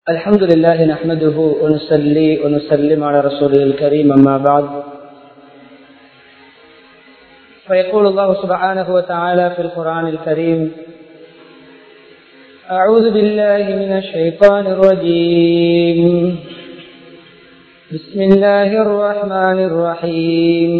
الحمد لله نحمده ونصلي ونسلم على رسوله الكريم أما بعد فيقول الله سبحانه وتعالى في القرآن الكريم أعوذ بالله من الشيطان الرجيم بسم الله الرحمن الرحيم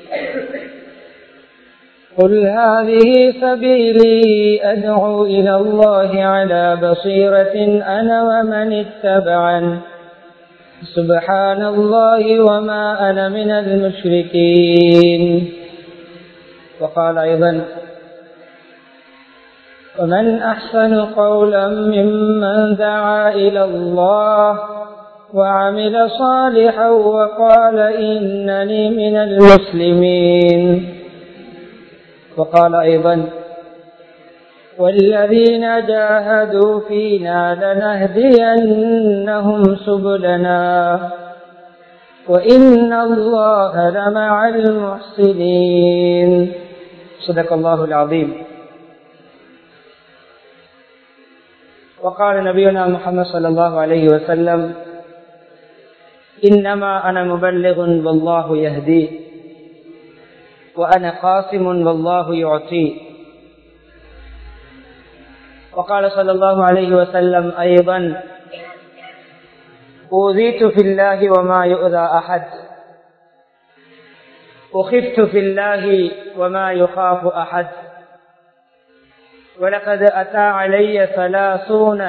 قل هذه سبيلي أدعو إلى الله على بصيرة أنا ومن اتبعن سبحان الله وما أنا من المشركين وقال أيضا ومن أحسن قولا ممن دعا إلى الله وعمل صالحا وقال إنني من المسلمين وقال أيضا والذين جاهدوا فينا لنهدينهم سبلنا وإن الله لمع المحسنين صدق الله العظيم وقال نبينا محمد صلى الله عليه وسلم إنما أنا مبلغ والله يهدي وأنا قاسم والله يعطي وقال صلى الله عليه وسلم أيضا أوذيت في الله وما يؤذى أحد أخفت في الله وما يخاف أحد ولقد أتى علي ثلاثون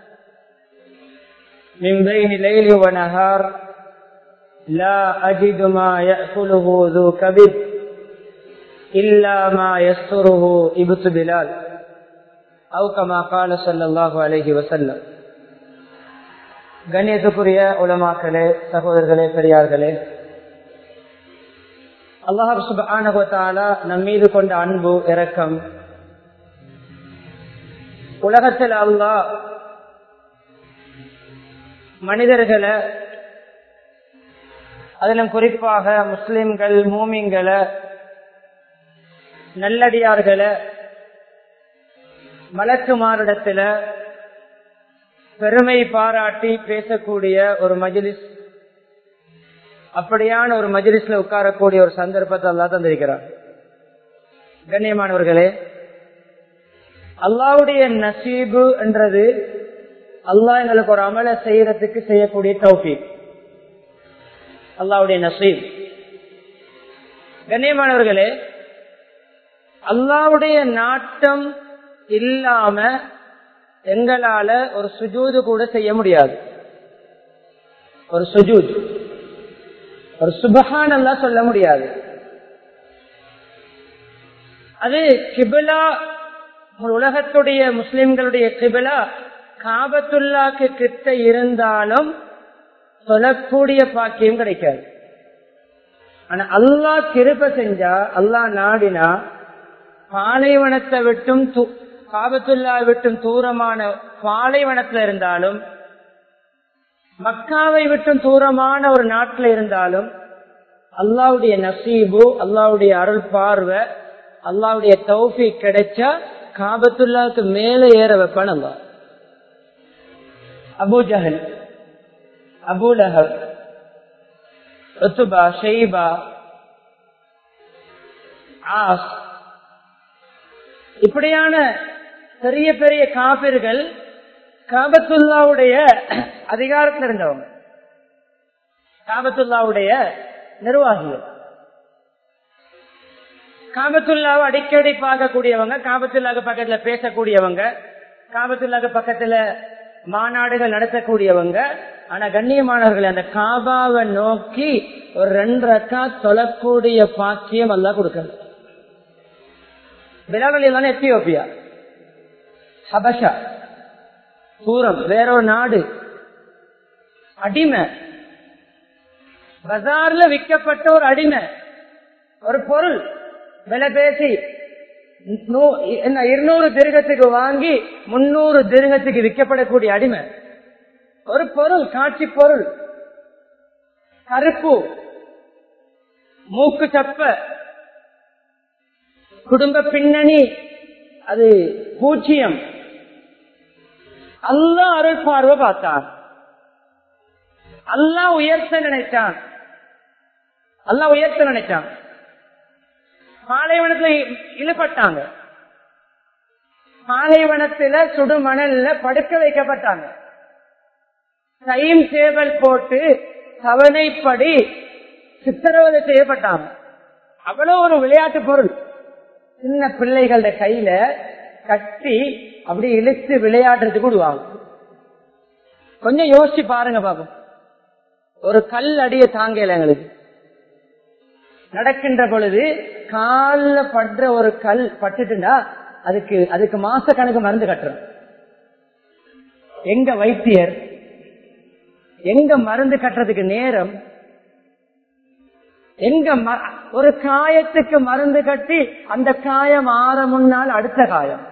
من بين ليل ونهار لا أجد ما يأكله ذو كبد إلا ما يستره إبت بلال أو كما قال صلى الله عليه وسلم கண்ணியத்துக்குரிய உலமாக்களே சகோதரர்களே பெரியார்களே அல்லாஹ் சுபானகத்தாலா நம் மீது கொண்ட அன்பு இரக்கம் உலகத்தில் அல்லாஹ் மனிதர்களை அதிலும் குறிப்பாக முஸ்லிம்கள் மூமிங்களை நல்லடியார்களை மலக்குமாரிடத்துல பெருமை பாராட்டி பேசக்கூடிய ஒரு மஜிலிஸ் அப்படியான ஒரு மஜிலிஸ்ல உட்காரக்கூடிய ஒரு சந்தர்ப்பத்தை அல்லா தந்திருக்கிறார் கண்ணியமானவர்களே அல்லாவுடைய நசீபு என்றது அல்லாஹ் எங்களுக்கு ஒரு அமலை செய்யறதுக்கு செய்யக்கூடிய தௌஃபி அல்லாவுடைய நசீப் கண்ணியமானவர்களே அல்லாவுடைய நாட்டம் இல்லாம எங்களால ஒரு சுஜூது கூட செய்ய முடியாது ஒரு சுஜூத் ஒரு சுபகான் எல்லாம் சொல்ல முடியாது அது கிபிலா உலகத்துடைய முஸ்லிம்களுடைய கிபிலா காபத்துல்லாக்கு கிட்ட இருந்தாலும் சொல்லக்கூடிய பாக்கியம் கிடைக்காது ஆனா அல்லா கிருப்ப செஞ்சா அல்லா நாடினா பாலைவனத்தை விட்டும் காபத்துல்லா விட்டும் தூரமான பாலைவனத்துல இருந்தாலும் மக்காவை விட்டும் தூரமான ஒரு நாட்டில் இருந்தாலும் அல்லாவுடைய நசீபு அல்லாவுடைய அருள் பார்வை அல்லாவுடைய தௌஃபி கிடைச்சா காபத்துல்லாவுக்கு மேல ஏற வைப்பான் Allah Abu Jahl Abu Lahab Utba Shaiba As இப்படியான பெரிய பெரிய காபிர்கள் காபத்துல்லாவுடைய அதிகாரத்தில் இருந்தவங்க காபத்துல்லாவுடைய நிர்வாகிகள் காபத்துல்லாவை அடிக்கடி பார்க்கக்கூடியவங்க காபத்துல்லாக்கு பக்கத்துல பேசக்கூடியவங்க காபத்துல்லாக்கு பக்கத்துல மாநாடுகள் நடத்தக்கூடியவங்க ஆனா கண்ணியமானவர்கள் அந்த காபாவை நோக்கி ஒரு ரெண்டு ரக்கா தொழக்கூடிய பாக்கியம் எல்லாம் கொடுக்கல பிலாவலி எத்தியோப்பியா ஹபஷா தூரம் வேற ஒரு நாடு அடிமை பஜார்ல விற்கப்பட்ட ஒரு அடிமை ஒரு பொருள் விலை பேசி என்ன இருநூறு திருகத்துக்கு வாங்கி முன்னூறு திருகத்துக்கு விற்கப்படக்கூடிய அடிமை ஒரு பொருள் காட்சி பொருள் கருப்பு மூக்கு சப்ப குடும்ப பின்னணி அது பூஜ்ஜியம் அல்லா அருள் பார்வை பார்த்தார் அல்லா உயர்த்த நினைச்சான் அல்லா உயர்த்த நினைச்சான் பாலைவனத்துல இழுபட்டாங்க பாலைவனத்துல சுடுமணல்ல படுக்க வைக்கப்பட்டாங்க டைம் டேபிள் போட்டு தவணைப்படி சித்திரவதை செய்யப்பட்டாங்க அவ்வளவு ஒரு விளையாட்டு பொருள் சின்ன பிள்ளைகள கையில கட்டி அப்படி இழுத்து விளையாடுறதுக்கு விடுவாங்க கொஞ்சம் யோசிச்சு பாருங்க பாப்போம் ஒரு கல் அடிய தாங்கல எங்களுக்கு நடக்கின்ற பொழுது கால படுற ஒரு கல் பட்டுட்டுண்டா அதுக்கு அதுக்கு மாச கணக்கு மருந்து கட்டுறோம் எங்க வைத்தியர் எங்க மருந்து கட்டுறதுக்கு நேரம் எங்க ஒரு காயத்துக்கு மருந்து கட்டி அந்த காயம் ஆற முன்னால் அடுத்த காயம்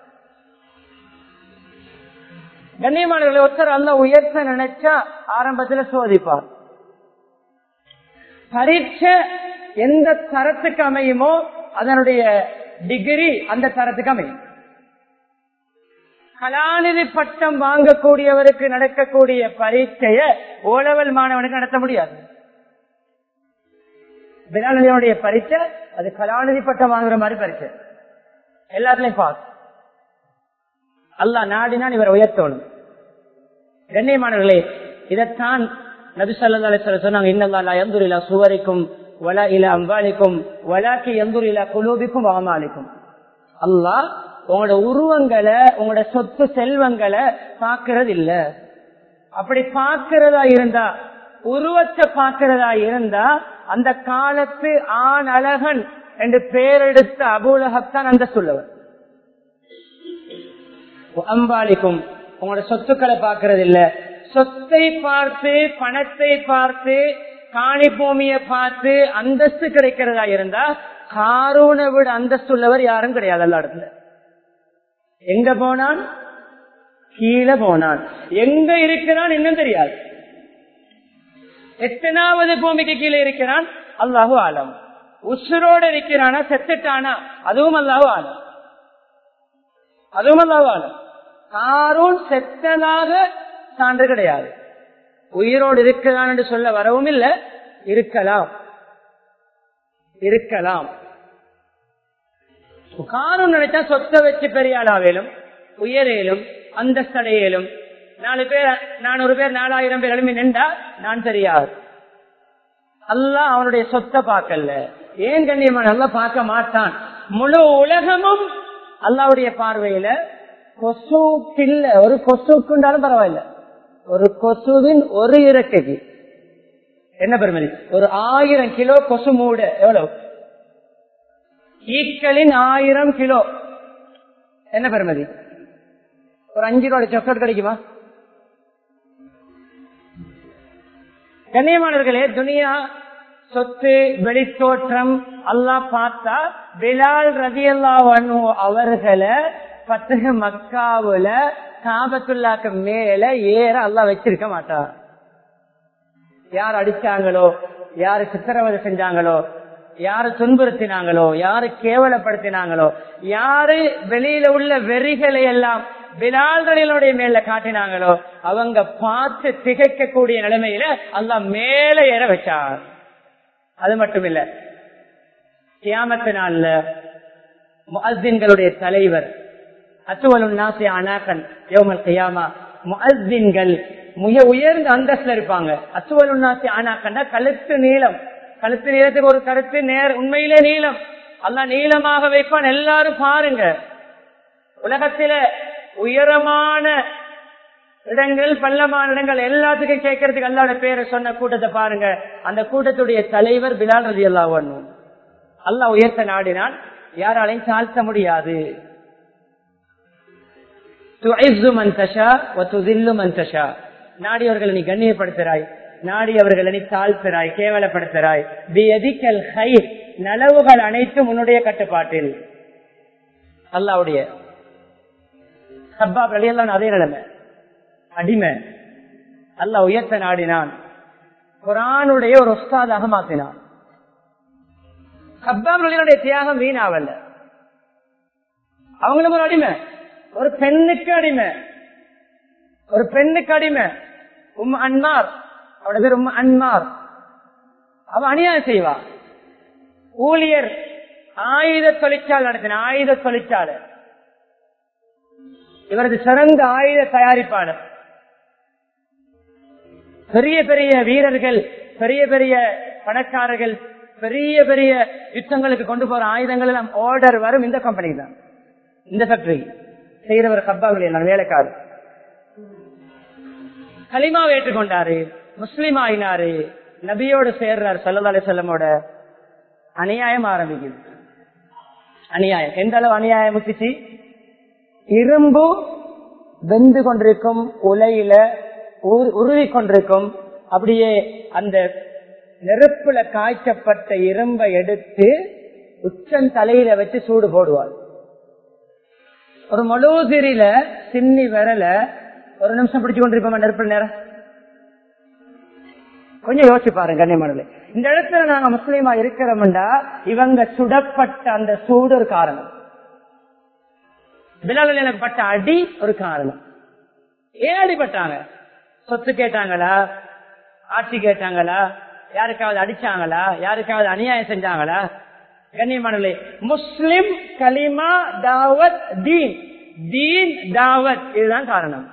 கண்ணியமானவர்களை ஒருத்தர் அல்ல உயர்த்த நினைச்சா ஆரம்பத்துல சோதிப்பார் பரீட்சை எந்த தரத்துக்கு அமையுமோ அதனுடைய டிகிரி அந்த தரத்துக்கு அமையும் கலாநிதி பட்டம் வாங்கக்கூடியவருக்கு நடக்கக்கூடிய பரீட்சைய ஓலவல் மாணவனுக்கு நடத்த முடியாது வினாநிலையுடைய பரீட்சை அது கலாநிதி பட்டம் வாங்குற மாதிரி பரீட்சை எல்லாத்துலயும் பாஸ் அல்லா நாடினால் இவரை உயர்த்தணும் கண்ணியமானவர்களே இதைத்தான் நபி சொல்லா சொன்னாங்க இன்னல்லா எந்துரிலா சுவரிக்கும் வலா இல அம்பாலிக்கும் வலாக்கி எந்துரிலா குலூபிக்கும் அவமாலிக்கும் அல்லாஹ் உங்களோட உருவங்களை உங்களோட சொத்து செல்வங்களை பாக்குறது இல்ல அப்படி பாக்குறதா இருந்தா உருவத்தை பாக்குறதா இருந்தா அந்த காலத்து ஆண் அழகன் என்று பெயரெடுத்த அபூலகத்தான் அந்த சொல்லவர் அம்பாலிக்கும் உங்களோட சொத்துக்களை பாக்குறது இல்ல சொத்தை பார்த்து பணத்தை பார்த்து காணி பூமியை பார்த்து அந்தஸ்து கிடைக்கிறதா இருந்தா காரூனை விட அந்தஸ்து உள்ளவர் யாரும் கிடையாது எல்லா இடத்துல எங்க போனான் கீழே போனான் எங்க இருக்கிறான் இன்னும் தெரியாது எத்தனாவது பூமிக்கு கீழே இருக்கிறான் அல்லாஹு ஆலம் உசுரோடு இருக்கிறானா செத்துட்டானா அதுவும் அல்லாஹு ஆலம் அதுவும் அல்லாஹு ஆலம் காரூன் செத்ததாக சான்று கிடையாது உயிரோடு இருக்கிறான் என்று சொல்ல வரவும் இல்லை இருக்கலாம் இருக்கலாம் காரணம் நினைச்சா சொத்தை வச்சு பெரிய ஆளாவேலும் உயரேலும் அந்தஸ்தடையலும் நாலு பேர் நானூறு பேர் நாலாயிரம் பேர் எழுப்பி நின்றா நான் தெரியாது அல்ல அவனுடைய சொத்தை பார்க்கல ஏன் கண்ணியமான நல்லா பார்க்க மாட்டான் முழு உலகமும் அல்லாவுடைய பார்வையில கொசு இல்ல ஒரு கொசுக்குண்டாலும் பரவாயில்ல ஒரு கொசுவின் ஒரு இறக்கைக்கு என்ன பெருமதி ஒரு ஆயிரம் கிலோ கொசு மூட எவ்வளவு ஈக்களின் ஆயிரம் கிலோ என்ன பெருமதி ஒரு அஞ்சு ரூபாய் சாக்லேட் கிடைக்குமா கண்ணியமானவர்களே துனியா சொத்து வெளித்தோற்றம் அல்லா பார்த்தா பிலால் ரதி அல்லா அவர்களை பத்தக மக்காவுல காபத்துள்ளாக்கு மேல ஏற அல்லா வச்சிருக்க மாட்டார் யார் அடிச்சாங்களோ யாரு சித்திரவதை செஞ்சாங்களோ யாரு துன்புறுத்தினாங்களோ யாரு கேவலப்படுத்தினாங்களோ யாரு வெளியில உள்ள வெறிகளை எல்லாம் வினால்களினுடைய மேல காட்டினாங்களோ அவங்க பார்த்து திகைக்கக்கூடிய நிலைமையில அல்லா மேல ஏற வச்சார் அது மட்டும் இல்ல கியாமத்து நாள்ல முஅஸ்தின்களுடைய தலைவர் அத்துவலும் நாசி அனாக்கன் யோமல் கியாமா முஅஸ்தின்கள் மிக உயர்ந்த அந்தஸ்துல இருப்பாங்க அத்துவலும் நாசி அனாக்கன்னா கழுத்து நீளம் கழுத்து நீளத்துக்கு ஒரு கருத்து நேர் உண்மையிலே நீளம் அல்ல நீளமாக வைப்பான் எல்லாரும் பாருங்க உலகத்தில உயரமான இடங்கள் பள்ளமான இடங்கள் எல்லாத்துக்கும் கேட்கறதுக்கு அல்லாட பேரை சொன்ன கூட்டத்தை பாருங்க அந்த கூட்டத்துடைய தலைவர் பிலால் ரதி அல்லா பண்ணும் அல்லா உயர்த்த நாடினால் யாராலையும் தாழ்த்த முடியாது நாடியவர்களை நீ கண்ணியப்படுத்துறாய் நாடி அவர்களை நீ தாழ்த்துறாய் கேவலப்படுத்துறாய் நலவுகள் அனைத்தும் உன்னுடைய கட்டுப்பாட்டில் அல்லாவுடைய சப்பாப் அலியெல்லாம் அதே நிலைமை அடிமை அல்ல உயர்த்த நாடினான் குரானுடைய ஒரு உஸ்தாதாக மாத்தினான் சப்பாப் அலியனுடைய தியாகம் வீணாவல்ல அவங்களுக்கு ஒரு அடிமை ஒரு பெண்ணுக்கு அடிமை ஒரு பெண்ணுக்கு அடிமை உம் அன்மார் அவட பேர் உம்மு அன்மார் அவ அநியாயம் செய்வா ஊழியர் ஆயுத தொழிற்சாலை நடத்தின ஆயுத தொழிற்சாலை இவரது சிறந்த ஆயுத தயாரிப்பாளர் பெரிய பெரிய வீரர்கள் பெரிய பெரிய பணக்காரர்கள் பெரிய பெரிய யுத்தங்களுக்கு கொண்டு போற ஆயுதங்கள் எல்லாம் ஆர்டர் வரும் இந்த கம்பெனி தான் இந்த ஃபேக்டரி செய்யறவர் கப்பாவில் வேலைக்காரர் களிமாவை ஏற்றுக்கொண்டாரு முஸ்லீம் ஆயினாரு நபியோடு சேர்றார் சல்லா அலிசல்லமோட அநியாயம் ஆரம்பிக்குது அநியாயம் எந்த அளவு அநியாயம் முத்திச்சு இரும்பு வெந்து கொண்டிருக்கும் உலையில உருவி கொண்டிருக்கும் அப்படியே அந்த நெருப்புல காய்ச்சப்பட்ட இரும்பை எடுத்து உச்சம் தலையில வச்சு சூடு போடுவார் ஒரு மொழுதிரியில சின்னி விரல ஒரு நிமிஷம் பிடிச்சு கொண்டிருப்போம் நெருப்பு நேரம் கொஞ்சம் யோசிச்சு பாருங்க கண்ணியமானது இந்த இடத்துல நாங்க முஸ்லீமா இருக்கிறோம்டா இவங்க சுடப்பட்ட அந்த சூடு ஒரு காரணம் பிலாலில் எனக்கு பட்ட அடி ஒரு காரணம் ஏன் அடிபட்டாங்க சொத்து கேட்டாங்களா ஆட்சி கேட்டாங்களா யாருக்காவது அடிச்சாங்களா யாருக்காவது அநியாயம் செஞ்சாங்களா கண்ணியமானே முஸ்லிம் கலிமா தாவத் தீன் தீன் தாவத் இதுதான் காரணம்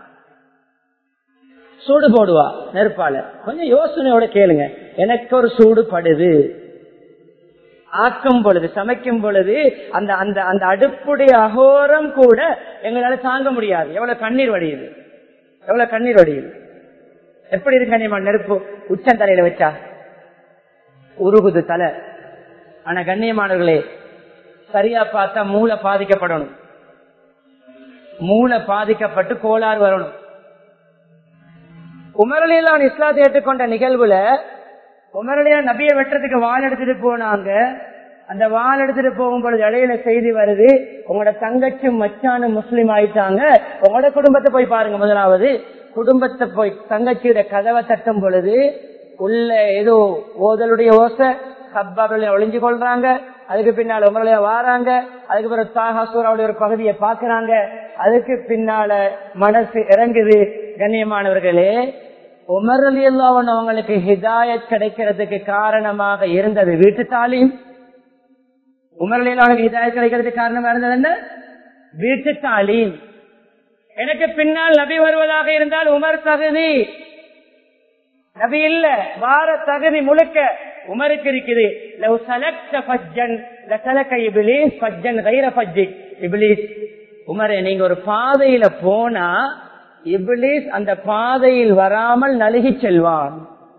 சூடு போடுவா நெருப்பால கொஞ்சம் யோசனையோட கேளுங்க எனக்கு ஒரு சூடு படுது ஆக்கும் பொழுது சமைக்கும் பொழுது அந்த அந்த அந்த அடுப்புடைய அகோரம் கூட எங்களால தாங்க முடியாது எவ்வளவு கண்ணீர் வடியுது எவ்வளவு கண்ணீர் வடியுது எப்படி இருக்கு கண்ணியமா நெருப்பு உச்சம் தலையில வச்சா உருகுது தலை ஆனா கண்ணியமானவர்களே சரியா பார்த்தா மூளை பாதிக்கப்படணும் மூளை பாதிக்கப்பட்டு கோளாறு வரணும் உமரலியெல்லாம் இஸ்லாத்தை ஏற்றுக்கொண்ட நிகழ்வுல உமரலியா நபிய வெட்டுறதுக்கு வால் எடுத்துட்டு போனாங்க அந்த வால் எடுத்துட்டு போகும்பொழுது இடையில செய்தி வருது உங்களோட தங்கச்சும் மச்சானும் முஸ்லீம் ஆயிட்டாங்க உங்களோட குடும்பத்தை போய் பாருங்க முதலாவது குடும்பத்தை போய் தங்கச்சியோட கதவை தட்டும் பொழுது உள்ள ஏதோ ஓதலுடைய ஓசை ஹப்பாவில் ஒளிஞ்சு கொள்றாங்க அதுக்கு பின்னால உமரலையா வாராங்க அதுக்கு பிறகு தாகாசூராவுடைய ஒரு பகுதியை பாக்குறாங்க அதுக்கு பின்னால மனசு இறங்குது கண்ணியமானவர்களே உமரலி அல்லாவன் அவங்களுக்கு ஹிதாயத் கிடைக்கிறதுக்கு காரணமாக இருந்தது வீட்டு தாலீம் உமரலியல்லாவுக்கு ஹிதாயத் கிடைக்கிறதுக்கு காரணமா இருந்தது என்ன வீட்டு தாலீம் எனக்கு பின்னால் நபி வருவதாக இருந்தால் உமர் தகுதி நபி இல்ல வார தகுதி முழுக்க உமருக்கு இருக்குது லவ் சலக்த ஃபஜ்ஜன் லசலக இப்லீஸ் ஃபஜ்ஜன் கைர ஃபஜ்ஜிக் இப்லீஸ் உமரே நீங்க ஒரு பாதையில போனா இப்லீஸ் அந்த பாதையில் வராமல் நழுகி செல்வான்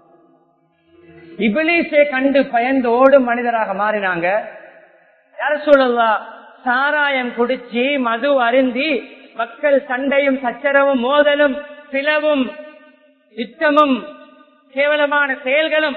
இபிலிஸை கண்டு பயந்து ஓடும் மனிதராக மாறினாங்க யார சொல்லலாம் சாராயம் குடிச்சு மது அருந்தி மக்கள் சண்டையும் சச்சரவும் மோதலும் பிளவும் யுத்தமும் கேவலமான செயல்களும்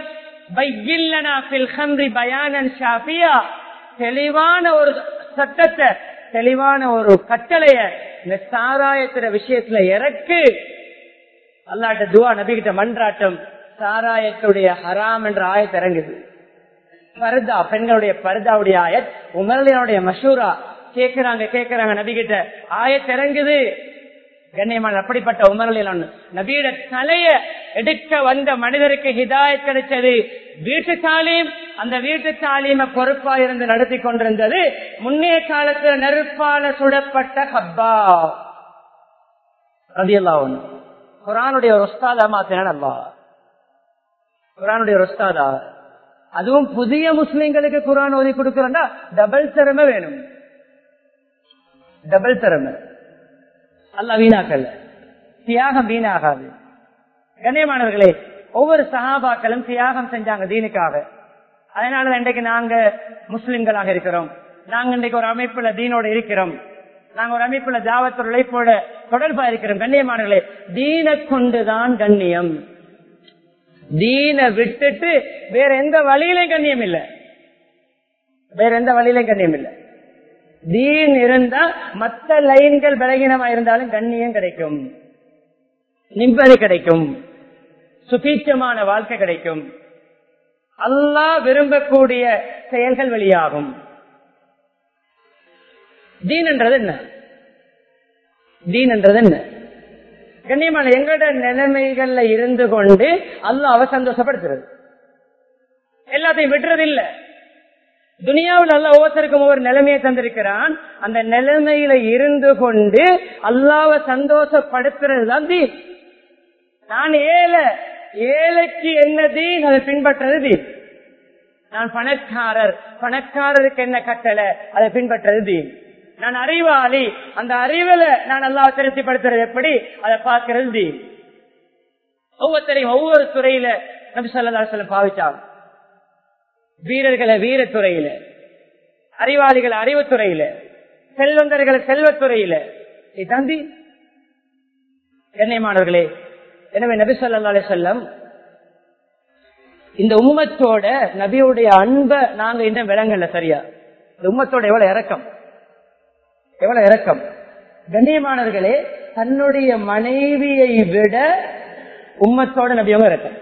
தெளிவான ஒரு சட்டத்தை தெளிவான ஒரு கட்டளைய இந்த சாராயத்திர விஷயத்துல இறக்கு அல்லாட்ட துவா நபிகிட்ட மன்றாட்டம் சாராயத்துடைய ஹராம் என்ற ஆயத் இறங்குது பர்தா பெண்களுடைய பர்தாவுடைய ஆயத் உமரலியனுடைய மஷூரா கேக்குறாங்க கேக்குறாங்க நபிகிட்ட ஆயத் இறங்குது கண்ணியமான அப்படிப்பட்ட உமரலியன் நபியிட தலைய எடுக்க வந்த மனிதருக்கு ஹிதாயத் கிடைச்சது வீட்டு தாலீம் அந்த வீட்டு தாலீம பொறுப்பா இருந்து நடத்தி கொண்டிருந்தது முன்னே காலத்துல நெருப்பால சுடப்பட்ட ஹப்பா ரதியல்லா ஒண்ணு குரானுடைய ஒரு உஸ்தாதா மாத்தினான் அல்லா குரானுடைய ஒரு உஸ்தாதா அதுவும் புதிய முஸ்லிம்களுக்கு குரான் ஓதி கொடுக்கிறோம்னா டபுள் திறமை வேணும் டபுள் திறமை அல்ல வீணாக்கல் தியாகம் வீணாகாது கண்ணியமானவர்களே ஒவ்வொரு சகாபாக்களும் தியாகம் செஞ்சாங்க தீனுக்காக அதனால இன்றைக்கு நாங்க முஸ்லிம்களாக இருக்கிறோம் நாங்க இன்றைக்கு ஒரு அமைப்புல தீனோட இருக்கிறோம் நாங்க ஒரு அமைப்புல ஜாவத்தோட உழைப்போட தொடர்பா இருக்கிறோம் கண்ணியமானவர்களே தீன கொண்டுதான் கண்ணியம் தீன விட்டுட்டு வேற எந்த வழியிலையும் கண்ணியம் இல்லை வேற எந்த வழியிலையும் கண்ணியம் இல்லை தீன் இருந்தா மத்த லைன்கள் பலகீனமா இருந்தாலும் கண்ணியம் கிடைக்கும் நிம்மதி கிடைக்கும் சுபீட்சமான வாழ்க்கை கிடைக்கும் அல்லாஹ் விரும்பக்கூடிய செயல்கள் வெளியாகும் தீன் என்றது என்ன தீன் என்றது என்ன கண்ணியமான எங்களோட நிலைமைகள்ல இருந்து கொண்டு அல்லாஹ் சந்தோஷப்படுத்துறது எல்லாத்தையும் விடுறது இல்ல துனியாவில் அல்ல ஒவ்வொருத்தருக்கும் ஒவ்வொரு நிலைமையை தந்திருக்கிறான் அந்த நிலைமையில இருந்து கொண்டு அல்லாவை சந்தோஷப்படுத்துறது தான் தீன் நான் ஏழை ஏழைக்கு என்ன தீன் அதை பின்பற்றது தீன் நான் பணக்காரர் பணக்காரருக்கு என்ன கட்டளை அதை பின்பற்றது தீன் நான் அறிவாளி அந்த அறிவுல நான் நல்லா திருப்திப்படுத்துறது எப்படி அதை பார்க்கிறது தீன் ஒவ்வொருத்தரையும் ஒவ்வொரு துறையில நபி சொல்லா சொல்ல பாவிச்சாங்க வீரர்களை வீரத்துறையில அறிவாளிகள் அறிவுத்துறையில செல்வந்தர்களை செல்வத்துறையில இதுதான் தீன் கண்ணியமானவர்களே எனவே நபி சொல்லா செல்லம் இந்த உம்மத்தோட நபியுடைய அன்பை நாங்க இன்னும் விளங்கல சரியா இந்த உம்மத்தோட எவ்வளவு இறக்கம் எவ்வளவு இறக்கம் கண்ணியமானவர்களே தன்னுடைய மனைவியை விட உம்மத்தோட நபியவங்க இறக்கம்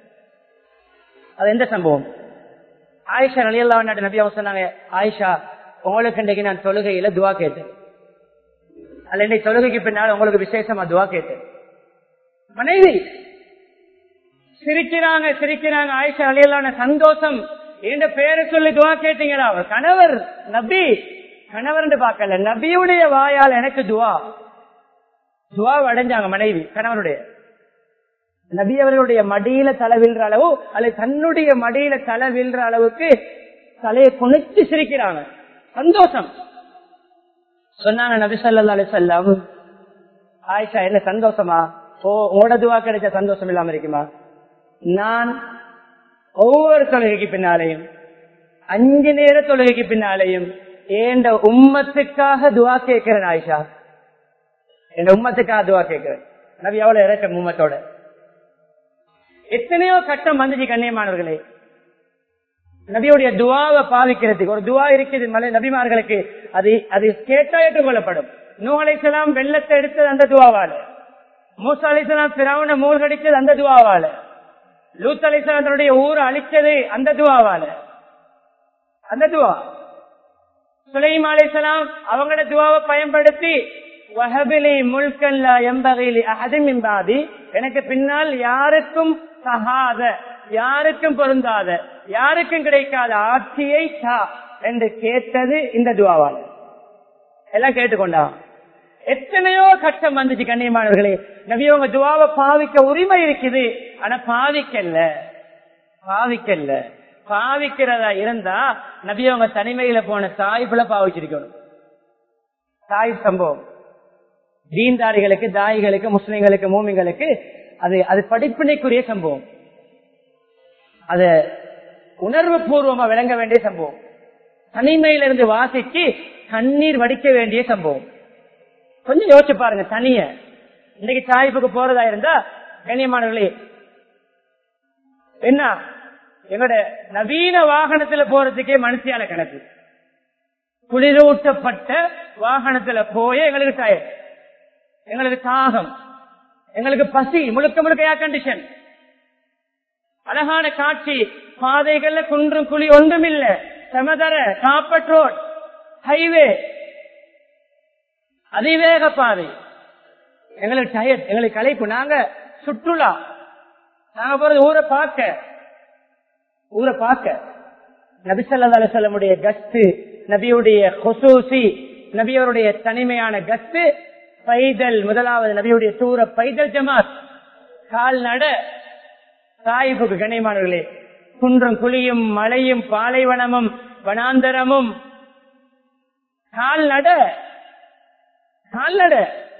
அது எந்த சம்பவம் ஆயிஷா நலியல்லா நபி அவங்க சொன்னாங்க ஆயிஷா உங்களுக்கு இன்றைக்கு நான் தொழுகையில துவா கேட்டேன் அல்ல இன்னைக்கு தொழுகைக்கு பின்னால் உங்களுக்கு விசேஷமா துவா கேட்டேன் மனைவி சிரிக்கிறாங்க சிரிக்கிறாங்க ஆயிஷா அலியல்லான சந்தோஷம் என்ற பேரை சொல்லி துவா கேட்டீங்களா அவர் கணவர் நபி கணவர் பார்க்கல நபியுடைய வாயால் எனக்கு துவா துவா அடைஞ்சாங்க மனைவி கணவனுடைய நபி அவர்களுடைய மடியில தலை விழுற அளவு அல்லது தன்னுடைய மடியில தலை விழுற அளவுக்கு தலையை குணிச்சு சிரிக்கிறாங்க சந்தோஷம் சொன்னாங்க நபி சொல்லா அலி செல்லம் ஆயிஷா என்ன சந்தோஷமா ஓ உங்களோட துவா கிடைச்ச சந்தோஷம் இல்லாம இருக்குமா நான் ஒவ்வொரு தொழுகைக்கு பின்னாலேயும் அஞ்சு நேர தொழுகைக்கு பின்னாலேயும் ஏண்ட உம்மத்துக்காக துவா கேட்கிறேன் ஆயிஷா என் உம்மத்துக்காக துவா கேட்கிறேன் நபி எவ்வளவு இறக்க உம்மத்தோட எத்தனையோ கட்டம் வந்துச்சு கண்ணியமானவர்களே நபியுடைய துவாவை பாவிக்கிறதுக்கு ஒரு துவா இருக்குது மலை நபிமார்களுக்கு அது அது கேட்டா ஏற்றுக்கொள்ளப்படும் நூ அலைசலாம் வெள்ளத்தை எடுத்தது அந்த துவாவால மூசா அலிசலாம் பிறவனை மூழ்கடிச்சது அந்த துவாவால லூத் அலிசலாம் தன்னுடைய ஊரை அழிச்சது அந்த துவாவால அந்த துவா சுலைம் அலிசலாம் அவங்களோட துவாவை பயன்படுத்தி வஹபிலி முல்கல்லா எம்பகைலி அகதிமிம்பாதி எனக்கு பின்னால் யாருக்கும் சகாத யாருக்கும் பொருந்தாத யாருக்கும் கிடைக்காத ஆட்சியை தா என்று கேட்டது இந்த துவாவால் எல்லாம் கேட்டுக்கொண்டா எத்தனையோ கஷ்டம் வந்துச்சு கண்ணியமானவர்களே நபியவங்க துவாவை பாவிக்க உரிமை இருக்குது ஆனா பாவிக்கல்ல பாவிக்கல்ல பாவிக்கிறதா இருந்தா நபியவங்க தனிமையில போன சாய்ப்புல பாவிச்சிருக்கணும் சாய் சம்பவம் தீன்தாரிகளுக்கு தாய்களுக்கு முஸ்லிம்களுக்கு மூமிங்களுக்கு அது அது படிப்பினைக்குரிய சம்பவம் அத உணர்வு பூர்வமா விளங்க வேண்டிய சம்பவம் தனிமையிலிருந்து வாசிச்சு கண்ணீர் வடிக்க வேண்டிய சம்பவம் கொஞ்சம் யோசிச்சு பாருங்க தனிய இன்னைக்கு சாய்ப்புக்கு போறதா இருந்தா கண்ணியமானவர்களே என்ன எங்களோட நவீன வாகனத்துல போறதுக்கே மனுஷியான கணக்கு குளிரூட்டப்பட்ட வாகனத்துல போய் எங்களுக்கு டயர் எங்களுக்கு தாகம் எங்களுக்கு பசி முழுக்க முழுக்க ஏர் கண்டிஷன் அழகான காட்சி பாதைகள்ல குன்றும் குழி ஒன்றும் இல்ல செமதர காப்பட் ரோட் ஹைவே அதிவேக பாதை எங்களுக்கு டயர் எங்களுக்கு கலைப்பு நாங்க சுற்றுலா நாங்க போறது ஊரை பார்க்க ஊரை பார்க்க நபிசல்லா அலுவலமுடைய கஸ்து நபியுடைய கொசூசி நபியவருடைய தனிமையான கஸ்து பைதல் முதலாவது நபியுடைய தூர பைதல் ஜமாத் கால் நட சாயிப்புக்கு கண்ணியமானவர்களே குன்றும் குழியும் மலையும் பாலைவனமும் வனாந்தரமும் கால் நட கால் நட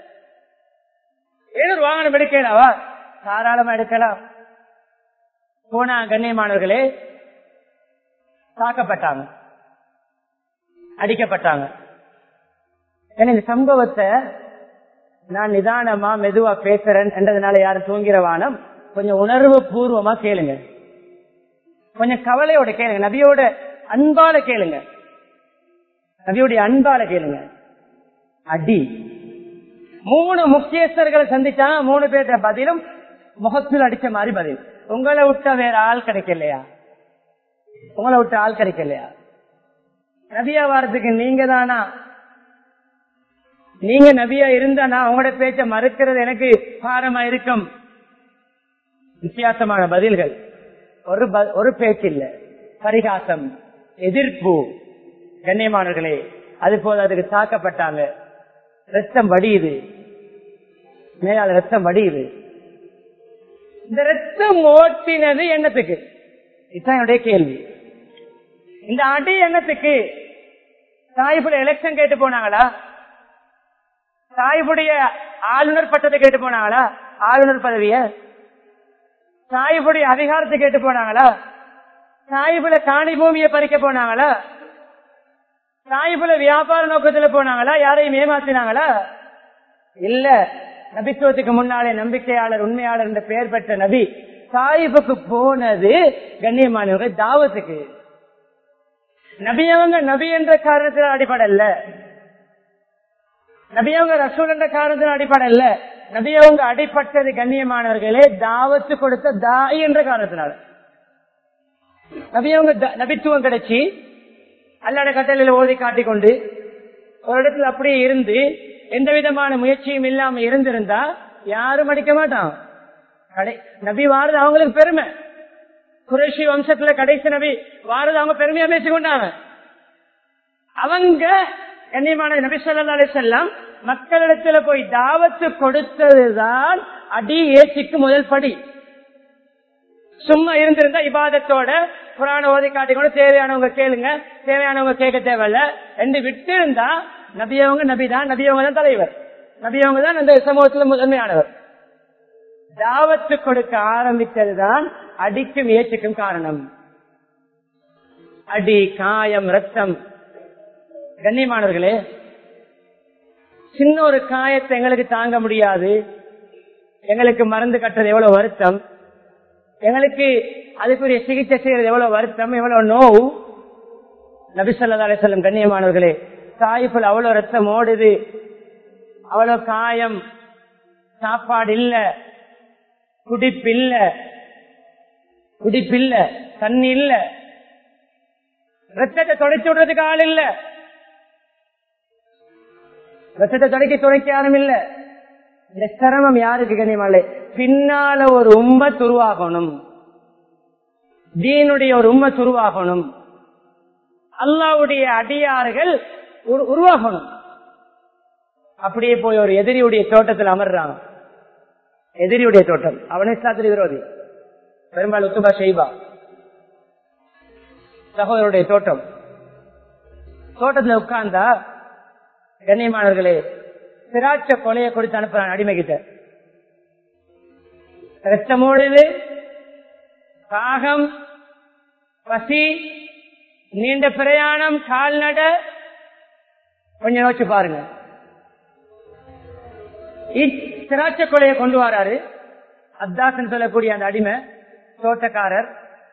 ஏதோ ஒரு வாகனம் எடுக்கலாவா தாராளமா எடுக்கலாம் போனா கண்ணியமானவர்களே தாக்கப்பட்டாங்க அடிக்கப்பட்டாங்க ஏன்னா இந்த சம்பவத்தை நான் நிதானமா மெதுவா பேசுறேன் என்றதுனால யாரும் தூங்கிறவானம் கொஞ்சம் உணர்வு பூர்வமா கேளுங்க கொஞ்சம் கவலையோட கேளுங்க நபியோட அன்பால கேளுங்க நபியோடைய அன்பால கேளுங்க அடி மூணு முக்கியஸ்தர்களை சந்திச்சாங்க மூணு பேர்த்த பதிலும் முகத்தில் அடிச்ச மாதிரி பதில் உங்களை விட்ட வேற ஆள் கிடைக்கலையா உங்களை விட்ட ஆள் கிடைக்கலையா நபியா வாரத்துக்கு நீங்க தானா நீங்க நபியா இருந்தா நான் உங்களோட பேச்ச மறுக்கிறது எனக்கு பாரமா இருக்கும் வித்தியாசமான பதில்கள் ஒரு ப- ஒரு பேச்சு இல்ல பரிகாசம் எதிர்ப்பு கண்ணியமானவர்களே அது போல அதுக்கு தாக்கப்பட்டாங்க ரத்தம் வடியுது மேலால ரத்தம் வடியுது இந்த ரத்தம் ஓட்டினது என்னத்துக்கு இதுதான் என்னுடைய கேள்வி இந்த அடி என்னத்துக்கு சாயிபுல எலெக்ஷன் கேட்டு போனாங்களா சாயிபுடைய ஆளுநர் பட்டத்தை கேட்டு போனாங்களா ஆளுநர் பதவிய சாயிபுடைய அதிகாரத்தை கேட்டு போனாங்களா சாயிபுல காணி பூமியை பறிக்க போனாங்களா சாயிபுல வியாபார நோக்கத்துல போனாங்களா யாரையும் ஏமாத்தினாங்களா இல்ல நபித்துவத்துக்கு முன்னாலே நம்பிக்கையாளர் உண்மையாளர் என்ற பெயர் பெற்ற நபி சாயிபுக்கு போனது கண்ணியமானவர்கள் தாவத்துக்கு நபி அவங்க நபி என்ற காரணத்தில் அடிப்படல்ல நபி அவங்க ரசூல் என்ற காரணத்தில் அடிப்படல்ல நபி அவங்க அடிப்பட்டது கண்ணியமானவர்களே தாவத்து கொடுத்த தாய் என்ற காரணத்தினால நபி அவங்க த- நபித்துவம் கிடைச்சி அல்லாட கட்டளையில ஓதி காட்டிக்கொண்டு ஒரு இடத்துல அப்படியே இருந்து எந்த விதமான முயற்சியும் இல்லாம இருந்திருந்தா யாரும் அடிக்க மாட்டான் கடை நபி வாரது அவங்களுக்கு பெருமை குறைஷி வம்சத்துல கடைசி நபி வாரது அவங்க பெருமையா பேசிக்கொண்டாங்க அவங்க கண்ணியமான நபி சொல்லா செல்லம் மக்களிடத்துல போய் தாவத்து கொடுத்ததுதான் அடி ஏசிக்கு முதல் படி சும்மா இருந்திருந்தா இபாதத்தோட புராண ஓதி காட்டிக்கொண்டு தேவையானவங்க கேளுங்க தேவையானவங்க கேட்க தேவையில்ல என்று விட்டு இருந்தா நபியவங்க நபிதான் நபியவங்க தான் தலைவர் நபியவங்க தான் அந்த சமூகத்துல முதன்மையானவர் தாவத்து கொடுக்க ஆரம்பித்ததுதான் அடிக்கும் ஏற்றுக்கும் காரணம் அடி காயம் ரத்தம் கண்ணியமானவர்களே சின்ன ஒரு காயத்தை எங்களுக்கு தாங்க முடியாது எங்களுக்கு மருந்து கட்டுறது எவ்வளவு வருத்தம் எங்களுக்கு அதுக்குரிய சிகிச்சை செய்யறது எவ்வளவு வருத்தம் எவ்வளவு நோவு நபிசல்லா அலிசல்லம் கண்ணியமானவர்களே தாய்ப்புல அவ்வளவு ரத்தம் ஓடுது அவ்வளவு காயம் சாப்பாடு இல்ல குடிப்பு இல்ல குடிப்பு இல்ல தண்ணி இல்ல ரத்தத்தை தொடச்சு விடுறதுக்கு ஆள் இல்ல ரத்தத்தை தொடக்கி துடைக்க யாரும் இல்ல இந்த சிரமம் யாருக்கு கண்ணியமாலே பின்னால ஒரு உண்மை துருவாகணும் தீனுடைய ஒரு உண்மை துருவாகணும் அல்லாவுடைய அடியார்கள் உரு- உருவாகணும் அப்படியே போய் ஒரு எதிரியுடைய தோட்டத்தில் அமர்றாங்க எதிரியுடைய தோட்டம் அவனே சாத்திரி விரோதி பெரும்பாலும் உத்துபா செய்வா சகோதரருடைய தோட்டம் தோட்டத்துல உட்கார்ந்தா கண்ணியமானவர்களே திராட்ச கொலையை கொடுத்து அனுப்புறான் அடிமைகிட்ட ரத்தமோடுது காகம் பசி நீண்ட பிரயாணம் கால்நட கொஞ்சம் யோசிச்சு பாருங்க இ- திராட்சை கொலையை கொண்டு வராரு அத்தாசன் சொல்லக்கூடிய அந்த அடிமை தோட்டக்காரர்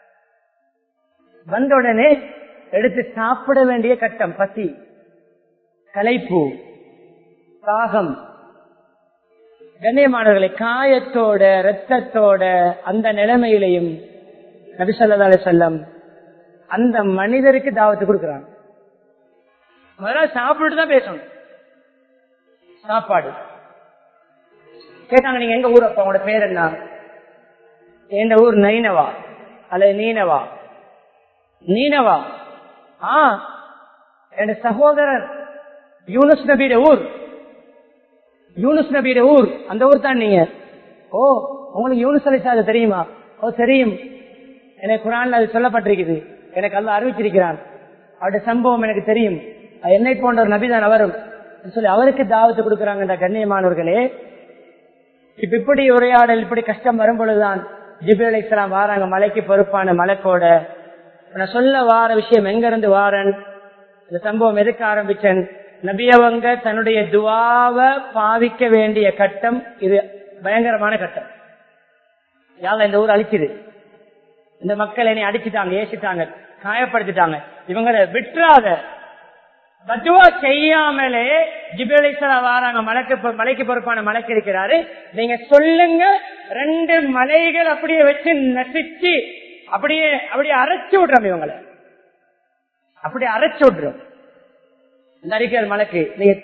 வந்த உடனே எடுத்து சாப்பிட வேண்டிய கட்டம் பசி கலைப்பு தாகம் கண்ணியமானவர்களை காயத்தோட ரத்தத்தோட அந்த நிலைமையிலையும் நபிசல்லாலே செல்லம் அந்த மனிதருக்கு தாவத்து கொடுக்கிறாங்க முதல்ல சாப்பிட்டு தான் பேசணும் சாப்பாடு கேட்டாங்க நீங்க எங்க ஊர் அப்பா உங்களோட பேர் என்ன என் ஊர் நைனவா அல்லது நீனவா நீனவா ஆ என் சகோதரர் யூனுஸ் நபியோட ஊர் யூனுஸ் நபியோட ஊர் அந்த ஊர் தான் நீங்க ஓ உங்களுக்கு யூனுஸ் அலிசாது தெரியுமா ஓ தெரியும் எனக்கு குரான்ல அது சொல்லப்பட்டிருக்குது எனக்கு அல்ல அறிவிச்சிருக்கிறான் அவருடைய சம்பவம் எனக்கு தெரியும் அது என்னை போன்ற ஒரு நபிதான் அவரும் சொல்லி அவருக்கு தாவத்து கொடுக்கிறாங்க கண்ணியமானவர்களே இப்ப இப்படி உரையாடல் இப்படி கஷ்டம் வரும் பொழுதுதான் ஜிபில் இஸ்லாம் வாராங்க மலைக்கு பொறுப்பான மலைக்கோட நான் சொல்ல வார விஷயம் எங்க இருந்து வாரன் இந்த சம்பவம் எதுக்கு ஆரம்பிச்சேன் நபியவங்க தன்னுடைய துவாவை பாவிக்க வேண்டிய கட்டம் இது பயங்கரமான கட்டம் யாழ இந்த ஊர் அழிச்சுது இந்த மக்கள் என்னை அடிச்சுட்டாங்க ஏசிட்டாங்க காயப்படுத்திட்டாங்க இவங்களை விட்டுறாத பத்துவா செய்யாமலே ஜிபேலேஸ்வரா வாராங்க மலைக்கு பொ- மலைக்கு பொறுப்பான மலைக்கு இருக்கிறாரு நீங்க சொல்லுங்க ரெண்டு மலைகள் அப்படியே வச்சு நசிச்சு அப்படியே அப்படியே அரைச்சு விடுறோம் இவங்களை அப்படியே அரைச்சு விடுறோம் இந்த அறிக்கையார் மலைக்கு நீங்க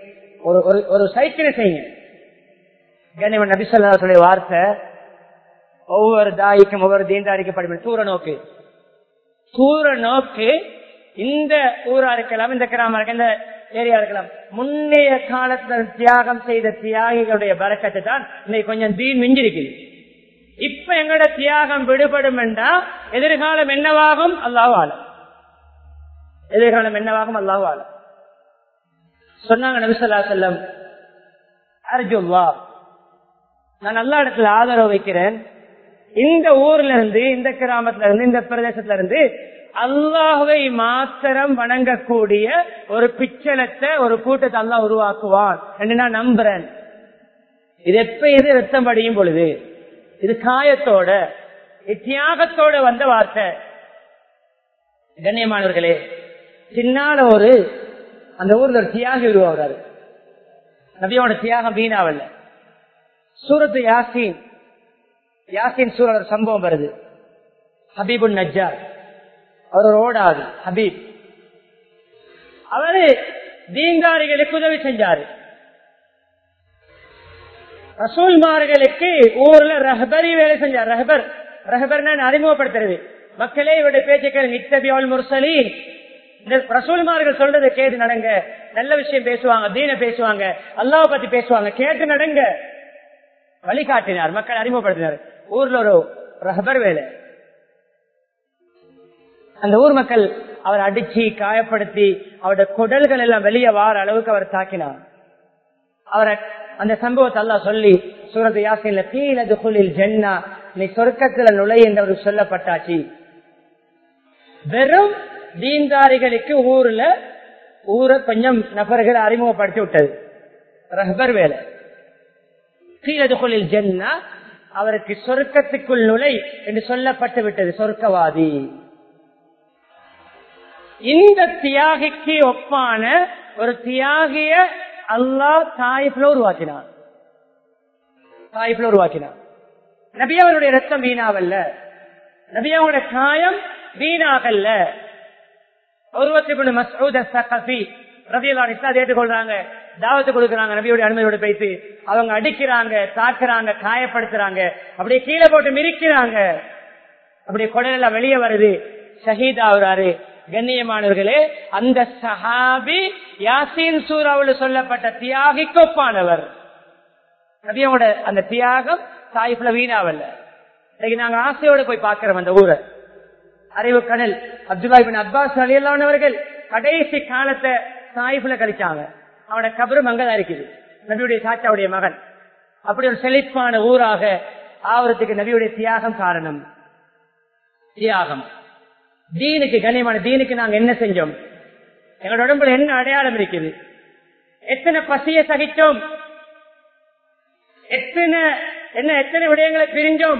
ஒரு ஒரு- ஒரு சைக்கிளை செய்யுங்க கண்ணியவன் நபிசல்லாசுடைய வார்த்தை ஒவ்வொரு தாய்க்கும் ஒவ்வொரு தீண்டாரிக்கும் படிப்பேன் தூர நோக்கு தூர நோக்கு இந்த ஊரா இருக்கலாம் இந்த கிராமம் இருக்கலாம் இந்த ஏரியா இருக்கலாம் முன்னைய காலத்துல தியாகம் செய்த தியாகிகளுடைய பறக்கத்தை தான் இன்னைக்கு கொஞ்சம் தீ மிஞ்சிருக்குது இப்ப எங்களோட தியாகம் விடுபடும் என்றா எதிர்காலம் என்னவாகும் அல்லாஹ் எதிர்காலம் என்னவாகும் அல்லாஹ் சொன்னாங்க நபிசல்லா செல்லம் அர்ஜுல்லா நான் நல்ல இடத்துல ஆதரவு வைக்கிறேன் இந்த ஊர்ல இருந்து இந்த கிராமத்துல இருந்து இந்த பிரதேசத்துல இருந்து அல்லாஹுவை மாத்திரம் வணங்கக்கூடிய ஒரு பிச்சலத்தை ஒரு கூட்டத்தை அல்லாஹ் உருவாக்குவான் என்று நான் நம்புறேன் இது எப்ப இது ரத்தம் படியும் பொழுது இது காயத்தோட இது தியாகத்தோட வந்த வார்த்தை கண்ணியமானவர்களே சின்னால ஒரு அந்த ஊர்ல ஒரு தியாகி உருவாகிறாரு நபியோட தியாகம் வீணாவல்ல சூரத்து யாசின் யாசின் சூர ஒரு சம்பவம் வருது ஹபீபுல் நஜ்ஜார் அவர் ஒரு ஓடாது ஹபீப் அவரு தீங்காரிகளுக்கு உதவி செஞ்சாரு ரசூல்மார்களுக்கு ஊர்ல ரஹபரி வேலை செஞ்சார் ரஹபர் ரஹபர் அறிமுகப்படுத்துறது மக்களே இவருடைய பேச்சுக்கள் நித்தபியால் முரசலீன் இந்த ரசூல்மார்கள் சொல்றதை கேட்டு நடங்க நல்ல விஷயம் பேசுவாங்க தீன பேசுவாங்க அல்லாவை பத்தி பேசுவாங்க கேட்டு நடங்க வழிகாட்டினார் மக்கள் அறிமுகப்படுத்தினார் ஊர்ல ஒரு ரஹபர் வேலை அந்த ஊர் மக்கள் அவர் அடிச்சு காயப்படுத்தி அவருடைய குடல்கள் எல்லாம் வெளியே வார அளவுக்கு அவர் தாக்கினார் அவரை அந்த சம்பவத்தை எல்லாம் சொல்லி சூரத் யாசின்ல கீழது குளில் ஜென்னா நீ சொர்க்கத்துல நுழை என்று சொல்லப்பட்டாச்சு வெறும் தீன்தாரிகளுக்கு ஊர்ல ஊரை கொஞ்சம் நபர்களை அறிமுகப்படுத்தி விட்டது ரஹபர் வேலை கீழது குளில் ஜென்னா அவருக்கு சொர்க்கத்துக்குள் நுழை என்று சொல்லப்பட்டு விட்டது சொர்க்கவாதி இந்த தியாகிக்கு ஒப்பான ஒரு தியாகிய அல்லாஹ் தாயிப்ல உருவாக்கினார் தாயிப்ல உருவாக்கினார் நபியாவருடைய ரத்தம் வீணாவல்ல நபியாவுடைய காயம் வீணாகல்ல ஒருவத்தி மசூத சகபி ரபியலான் இஸ்லாத் ஏற்றுக்கொள்றாங்க தாவத்து கொடுக்கறாங்க நபியோட அனுமதியோட பேசி அவங்க அடிக்கிறாங்க தாக்குறாங்க காயப்படுத்துறாங்க அப்படியே கீழே போட்டு மிரிக்கிறாங்க அப்படியே குடலெல்லாம் வெளியே வருது ஷஹீத் ஆகுறாரு கண்ணியமானவர்களே அந்த சஹாபி யாசின் சூறாவில் சொல்லப்பட்ட தியாகிக்கு ஒப்பானவர் நபியோட அந்த தியாகம் தாய்ப்புல வீணாவல்ல இன்னைக்கு நாங்க ஆசையோட போய் பார்க்கிறோம் அந்த ஊரை அறிவு கடல் அப்துல்லா பின் அப்பாஸ் அலியல்லானவர்கள் கடைசி காலத்தை சாயிஃபுல கழிச்சாங்க அவனோட கபரும் அங்கதான் இருக்குது நபியுடைய சாச்சாவுடைய மகன் அப்படி ஒரு செழிப்பான ஊராக ஆவரத்துக்கு நபியுடைய தியாகம் காரணம் தியாகம் தீனுக்கு கண்ணியமான தீனுக்கு நாங்க என்ன செஞ்சோம் எங்களோட உடம்புல என்ன அடையாளம் இருக்குது எத்தனை பசிய சகிச்சோம் எத்தனை என்ன எத்தனை விடயங்களை பிரிஞ்சோம்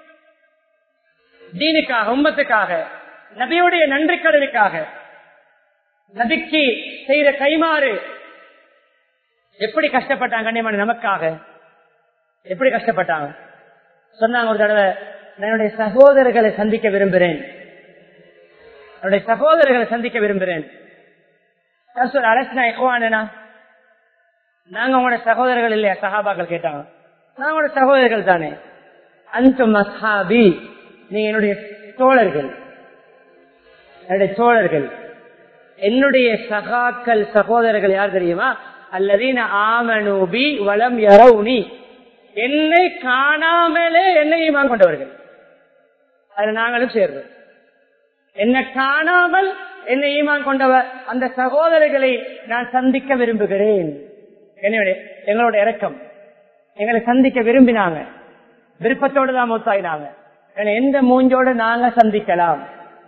தீனுக்காக உம்மத்துக்காக நபியுடைய நன்றி கடனுக்காக நபிக்கு செய்த கைமாறு எப்படி கஷ்டப்பட்டாங்க கண்ணியமான நமக்காக எப்படி கஷ்டப்பட்டாங்க சொன்னாங்க ஒரு தடவை நான் என்னுடைய சகோதரர்களை சந்திக்க விரும்புகிறேன் என்னுடைய சகோதரர்களை சந்திக்க விரும்புகிறேன் அரசனா எக்குவானா நாங்க உங்களோட சகோதரர்கள் இல்லையா சகாபாக்கள் கேட்டாங்க நான் உங்களோட சகோதரர்கள் தானே அந்த மசாபி நீங்க என்னுடைய தோழர்கள் என்னுடைய தோழர்கள் என்னுடைய சகாக்கள் சகோதரர்கள் யார் தெரியுமா அல்லதீன ஆமனூபி வளம் யரவுனி என்னை காணாமலே என்னையும் கொண்டவர்கள் அதுல நாங்களும் சேர்றோம் என்னை காணாமல் என்னை ஈமான் கொண்டவர் அந்த சகோதரர்களை நான் சந்திக்க விரும்புகிறேன் என்னுடைய எங்களோட இறக்கம் எங்களை சந்திக்க விரும்பினாங்க விருப்பத்தோடு தான் மூத்தாயினாங்க எந்த மூஞ்சோடு நாங்க சந்திக்கலாம்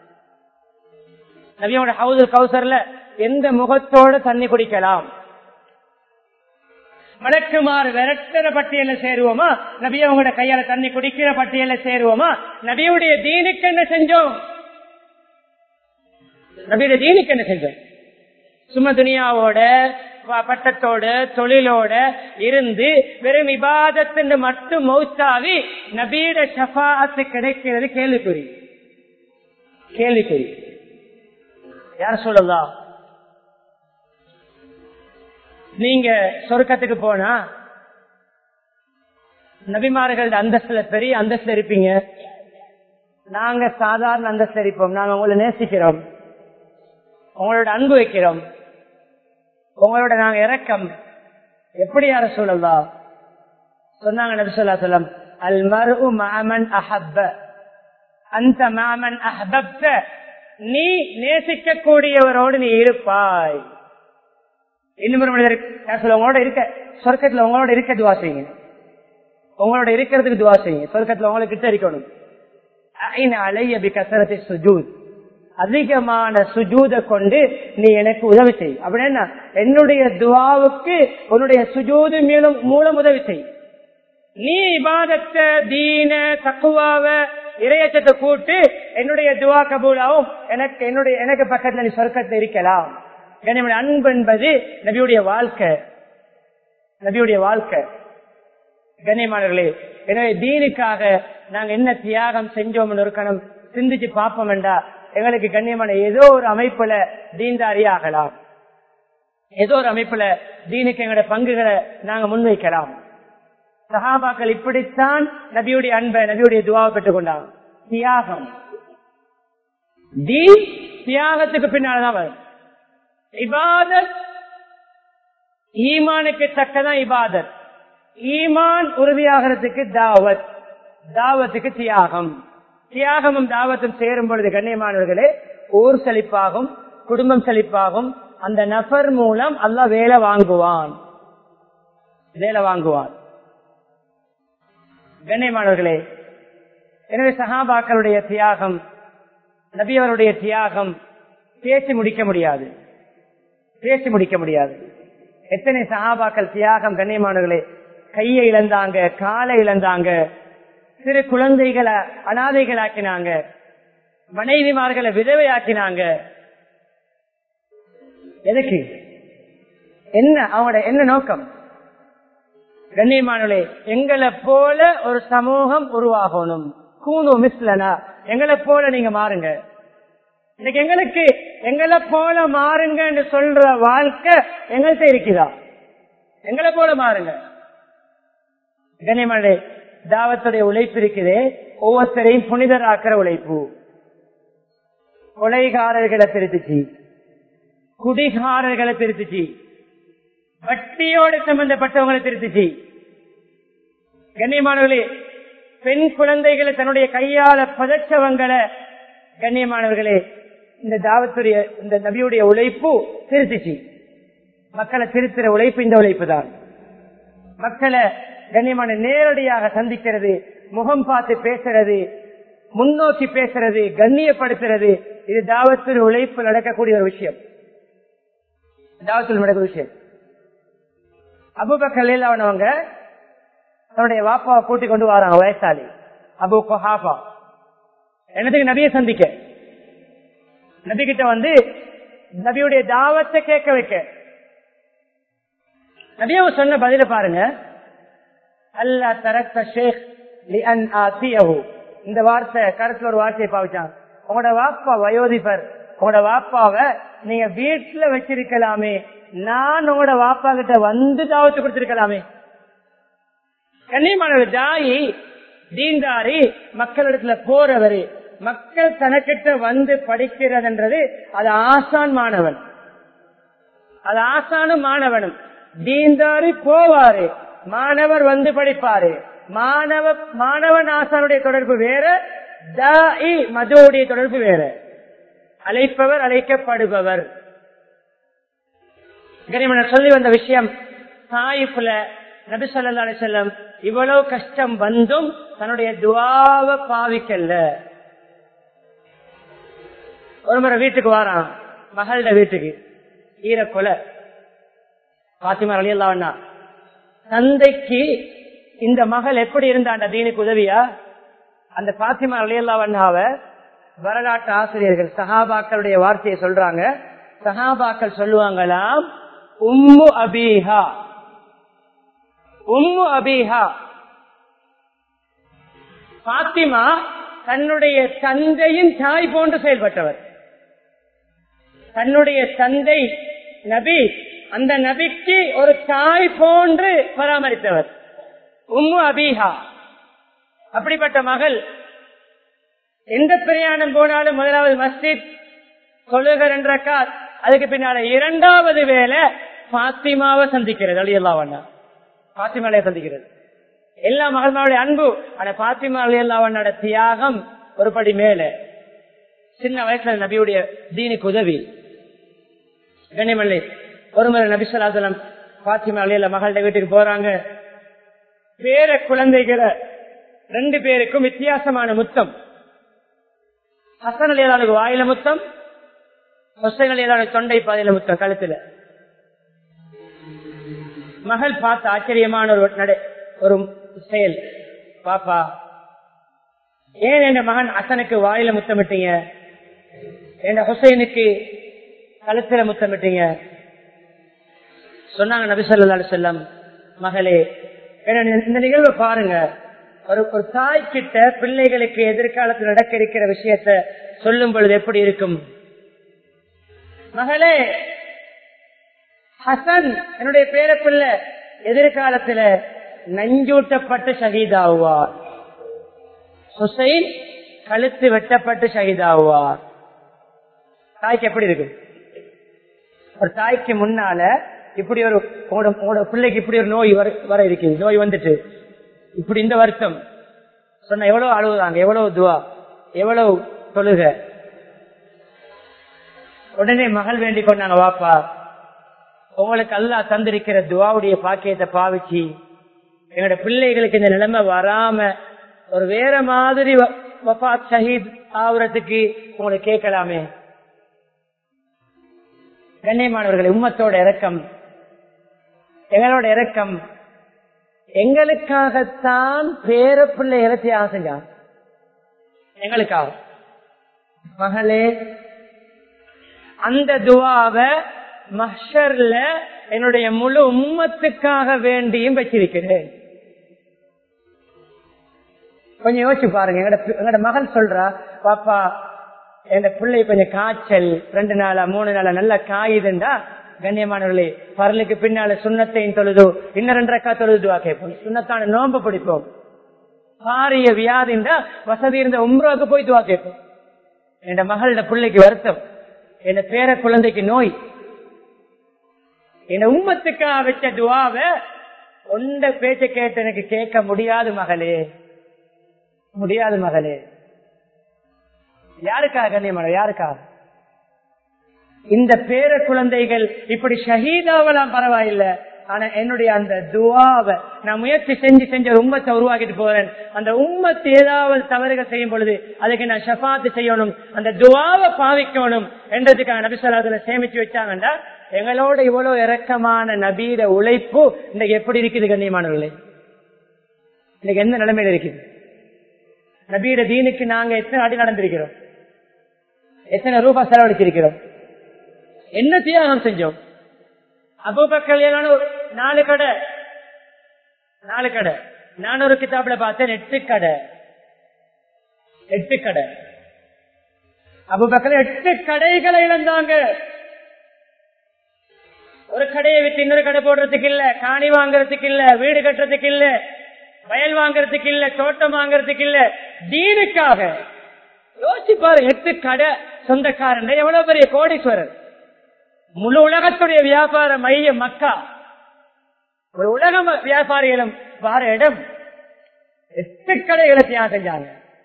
நபியோட ஹவுதல் கௌசர்ல எந்த முகத்தோடு தண்ணி குடிக்கலாம் மலக்குமாறு விரட்டுற பட்டியல சேருவோமா நபியவங்களோட கையால தண்ணி குடிக்கிற பட்டியல சேருவோமா நபியுடைய தீனுக்கு என்ன செஞ்சோம் நபியுடைய தீனுக்கு என்ன செஞ்சோம் சும துனியாவோட பட்டத்தோட தொழிலோட இருந்து வெறும் விவாதத்தின் மட்டும் மௌத்தாவி நபீட ஷபாத்து கிடைக்கிறது கேள்விக்குறி கேள்விக்குறி யார் சொல்லலாம் நீங்க சொர்க்கத்துக்கு போனா நபிமார்கள் அந்தஸ்துல பெரிய அந்தஸ்துல இருப்பீங்க நாங்க சாதாரண அந்தஸ்துல இருப்போம் நாங்க உங்களை நேசிக்கிறோம் உங்களோட அன்பு வைக்கிறோம் உங்களோட நாங்க இறக்கம் எப்படி யார சொல்லலா சொன்னாங்க நபி சொல்லா சொல்லம் அல் மரு மாமன் அஹப்ப அந்த மாமன் அஹபப்த நீ நேசிக்கக்கூடியவரோடு நீ இருப்பாய் இன்னும் ஒரு மனிதர் யார் சொல்ல, உங்களோட இருக்க சொர்க்கத்துல உங்களோட இருக்க துவா செய்யுங்க உங்களோட இருக்கிறதுக்கு துவா செய்யுங்க சொர்க்கத்துல உங்களுக்கு கிட்ட இருக்கணும் ஐன அலைய பி கசரத்தை சுஜூத் அதிகமான சுஜூத கொண்டு நீ எனக்கு உதவி செய் அப்படின்னா என்னுடைய துவாவுக்கு உன்னுடைய சுஜூது மூலம் மூலம் உதவி செய் நீ இபாதத்தை தீன தக்குவாவ இரையச்சத்தை கூட்டு என்னுடைய துவா கபூலாவும் எனக்கு என்னுடைய எனக்கு பக்கத்துல நீ சொர்க்கத்தில் இருக்கலாம் கண்ணியமான அன்பு என்பது நபியுடைய வாழ்க்கை நபியுடைய வாழ்க்கை கண்ணியமானவர்களே எனவே தீனுக்காக நாங்க என்ன தியாகம் செஞ்சோம்னு இருக்கணும் சிந்திச்சு பார்ப்போம் என்றா எங்களுக்கு கண்ணியமான ஏதோ ஒரு அமைப்புல தீன்தாரி ஆகலாம் ஏதோ ஒரு அமைப்புல தீனுக்கு எங்களோட பங்குகளை நாங்க முன்வைக்கலாம் சஹாபாக்கள் இப்படித்தான் நபியுடைய அன்பை நபியுடைய துவாவை பெற்றுக் கொண்டாங்க தியாகம் தீன் தியாகத்துக்கு பின்னால்தான் வரும் இபாதத் ஈமானுக்கு தக்கதான் இபாதத் ஈமான் உறுதியாகிறதுக்கு தாவத் தாவத்துக்கு தியாகம் தியாகமும் தாவத்தும் சேரும் பொழுது கண்ணியமானவர்களே ஊர் செழிப்பாகும் குடும்பம் செழிப்பாகும் அந்த நபர் மூலம் அல்ல வேலை வாங்குவான் வேலை வாங்குவான் கண்ணியமானவர்களே எனவே சஹாபாக்களுடைய தியாகம் நபியவருடைய தியாகம் பேசி முடிக்க முடியாது பேசி முடிக்க முடியாது எத்தனை சஹாபாக்கள் தியாகம் கண்ணியமானவர்களே கையை இழந்தாங்க காலை இழந்தாங்க சிறு குழந்தைகளை அனாதைகளாக்கினாங்க மனைவிமார்களை விதவையாக்கினாங்க எதுக்கு என்ன அவங்களோட என்ன நோக்கம் கண்ணியமானே எங்களை போல ஒரு சமூகம் உருவாகணும் கூணு மிஸ்லனா எங்களை போல நீங்க மாறுங்க இன்னைக்கு எங்களுக்கு எங்களை போல மாறுங்க என்று சொல்ற வாழ்க்கை எங்கள்கிட்ட இருக்குதா எங்களை போல மாறுங்க கண்ணியமானே தாவத்துடைய உழைப்பு இருக்குது ஒவ்வொருத்தரையும் புனிதராக்கிற உழைப்பு கொலைகாரர்களை திருத்துச்சு குடிகாரர்களை திருத்துச்சு வட்டியோடு சம்பந்தப்பட்டவங்களை திருத்துச்சு கண்ணியமானவர்களே பெண் குழந்தைகளை தன்னுடைய கையால பதச்சவங்களை கண்ணியமானவர்களே இந்த தாவத்துடைய இந்த நபியுடைய உழைப்பு திருத்துச்சு மக்களை திருத்துற உழைப்பு இந்த உழைப்பு தான் மக்களை கண்ணியமான நேரடியாக சந்திக்கிறது முகம் பார்த்து பேசுறது முன்னோக்கி பேசுறது கண்ணியப்படுத்துறது இது தாவத்தில் உழைப்பு நடக்கக்கூடிய ஒரு விஷயம் தாவத்தில் நடக்கிற விஷயம் அபுபக்கல் அவனவங்க தன்னுடைய வாப்பாவை கூட்டிக் கொண்டு வராங்க வயசாளி அபு கொஹாபா என்னத்துக்கு நபியை சந்திக்க நபி கிட்ட வந்து நபியுடைய தாவத்தை கேட்க வைக்க நபியை சொன்ன பதில பாருங்க அல்லா தரத்த ஷேக் இந்த வார்த்தை கருத்துல ஒரு வார்த்தையை பாவிச்சான் உங்களோட வாப்பா வயோதிபர் உங்களோட வாப்பாவை நீங்க வீட்டுல வச்சிருக்கலாமே நான் உங்களோட வாப்பா கிட்ட வந்து தாவத்து கொடுத்திருக்கலாமே கண்ணியமான தாயி தீண்டாரி மக்களிடத்துல போறவரு மக்கள் தனக்கிட்ட வந்து படிக்கிறதுன்றது அது ஆசான் மாணவன் அது ஆசானும் மாணவனும் தீண்டாரி போவாரு மாணவர் வந்து படிப்பாரு மாணவ மாணவன் ஆசானுடைய தொடர்பு வேற தாயி மதுவுடைய தொடர்பு வேற அழைப்பவர் அழைக்கப்படுபவர் கனிமனர் சொல்லி வந்த விஷயம் சாயிப்புல நபி சொல்லா செல்லம் இவ்வளவு கஷ்டம் வந்தும் தன்னுடைய துவாவ பாவிக்கல்ல ஒரு முறை வீட்டுக்கு வாரான் மகளோட வீட்டுக்கு ஈரக்கொலை பாத்திமா அழியலாம்னா தந்தைக்கு இந்த மகள் எப்படி இருந்தாண்ட தீனுக்கு உதவியா அந்த பாத்திமா அழியல்லாவண்ணாவ வரலாற்று ஆசிரியர்கள் சஹாபாக்களுடைய வார்த்தையை சொல்றாங்க சஹாபாக்கள் சொல்லுவாங்களாம் உம்மு அபீஹா உம்மு அபீஹா பாத்திமா தன்னுடைய தந்தையின் தாய் போன்று செயல்பட்டவர் தன்னுடைய தந்தை நபி அந்த நபிக்கு ஒரு தாய் போன்று பராமரித்தவர் உம்மு அபீஹா அப்படிப்பட்ட மகள் எந்த பிரயாணம் போனாலும் முதலாவது மஸ்ஜித் தொழுகர் என்ற கார் அதுக்கு பின்னால இரண்டாவது வேலை பாத்திமாவை சந்திக்கிறது அழியல்லாவண்ணா பாத்திமாலையை சந்திக்கிறது எல்லா மகள்மாவுடைய அன்பு ஆனா பாத்திமா அழியல்லாவண்ணோட தியாகம் ஒரு படி மேல சின்ன வயசுல நபியுடைய தீனுக்கு உதவி கனிமல்லி ஒரு முறை நபிசலாசலம் பாத்திமா அழியல்ல மகள்கிட்ட வீட்டுக்கு போறாங்க பேர குழந்தைகளை ரெண்டு பேருக்கும் வித்தியாசமான முத்தம் ஹசன் அலியலாளுக்கு வாயில முத்தம் ஹொசைன் அலியலாளு தொண்டை பாதையில முத்தம் கழுத்துல மகள் பார்த்த ஆச்சரியமான ஒரு நடை ஒரு செயல் பாப்பா ஏன் என் மகன் அசனுக்கு வாயில முத்தமிட்டீங்க என் ஹுசைனுக்கு கழுத்துல முத்தமிட்டீங்க சொன்னாங்க நபிசல்லா செல்லம் மகளே இந்த நிகழ்வை பாருங்க ஒரு ஒரு தாய் கிட்ட பிள்ளைகளுக்கு எதிர்காலத்தில் நடக்க இருக்கிற விஷயத்த சொல்லும் பொழுது எப்படி இருக்கும் மகளே ஹசன் என்னுடைய பேர பிள்ளை எதிர்காலத்துல நஞ்சூட்டப்பட்டு ஷஹீதாகுவார் ஹுசைன் கழுத்து வெட்டப்பட்டு ஷஹீதாகுவார் தாய்க்கு எப்படி இருக்கும் ஒரு தாய்க்கு முன்னால இப்படி ஒரு உங்களோட பிள்ளைக்கு இப்படி ஒரு நோய் வர இருக்கு நோய் வந்துட்டு இப்படி இந்த வருத்தம் சொன்ன எவ்வளவு அழுகுறாங்க எவ்வளவு துவா எவ்வளவு தொழுக உடனே மகள் வேண்டிக் கொண்டாங்க வாப்பா உங்களுக்கு அல்லா தந்திருக்கிற துவாவுடைய பாக்கியத்தை பாவிச்சு எங்களோட பிள்ளைகளுக்கு இந்த நிலைமை வராம ஒரு வேற மாதிரி வஃத் ஷஹீத் ஆகுறதுக்கு உங்களுக்கு கேட்கலாமே கண்ணியமானவர்களை உம்மத்தோட இறக்கம் எங்களோட இறக்கம் எங்களுக்காகத்தான் பேர பிள்ளைகளை தியாகம் செஞ்சான் எங்களுக்காக மகளே அந்த துவாவை மஷர்ல என்னுடைய முழு உம்மத்துக்காக வேண்டியும் வச்சிருக்கிறேன் கொஞ்சம் யோசிச்சு பாருங்க எங்கட எங்கட மகள் சொல்றா பாப்பா என் பிள்ளை கொஞ்சம் காய்ச்சல் ரெண்டு நாளா மூணு நாளா நல்லா காயுதுண்டா கண்ணியமானவர்களே பரலுக்கு பின்னால சுண்ணத்தையும் தொழுதோ இன்னும் ரெண்டரைக்கா தொழுதுவா கேட்போம் சுண்ணத்தான நோன்பு பிடிப்போம் பாரிய வியாதிண்டா வசதி இருந்த உம்ராவுக்கு போய் துவா கேட்போம் என் மகளோட பிள்ளைக்கு வருத்தம் என் பேர குழந்தைக்கு நோய் என் உம்மத்துக்காக வச்ச துவாவை ஒண்ட பேச்ச கேட்டு எனக்கு கேட்க முடியாது மகளே முடியாது மகளே யாருக்காக கண்ணியமான யாருக்காக இந்த பேர குழந்தைகள் இப்படி ஷஹீதாவெல்லாம் பரவாயில்ல ஆனா என்னுடைய அந்த துவாவை நான் முயற்சி செஞ்சு செஞ்ச ஒரு உம்மத்தை உருவாக்கிட்டு போறேன் அந்த உம்மத்து ஏதாவது தவறுகள் செய்யும் பொழுது அதுக்கு நான் ஷபாத்து செய்யணும் அந்த துவாவை பாவிக்கணும் என்றதுக்காக நபிசல்லாத்துல சேமிச்சு வச்சாங்கண்டா எங்களோட இவ்வளவு இறக்கமான நபீட உழைப்பு இன்னைக்கு எப்படி இருக்குது கண்ணியமானவர்களே இன்னைக்கு எந்த நிலைமையில இருக்குது நபீட தீனுக்கு நாங்க எத்தனை அடி நடந்திருக்கிறோம் எத்தனை ரூபாய் செலவழிச்சிருக்கிறோம் என்ன தியாகம் செஞ்சோம் அபூபக்கல் நாலு கடை நாலு கடை நான் ஒரு கிதாப்ல பார்த்தேன் எட்டு கடை எட்டு கடை அபுபக்கல் எட்டு கடைகளை இழந்தாங்க ஒரு கடையை விட்டு இன்னொரு கடை போடுறதுக்கு இல்ல காணி வாங்குறதுக்கு இல்ல வீடு கட்டுறதுக்கு இல்ல வயல் வாங்குறதுக்கு இல்ல தோட்டம் வாங்குறதுக்கு இல்ல தீனுக்காக யோசிச்சு பாரு எட்டு கடை சொந்தக்காரன் எவ்வளவு பெரிய கோடீஸ்வரர் முழு உலகத்துடைய வியாபார மைய மக்கா ஒரு உலக வியாபாரிகளும் வார இடம் எட்டு கடைகளை தியாகம் செஞ்சாங்க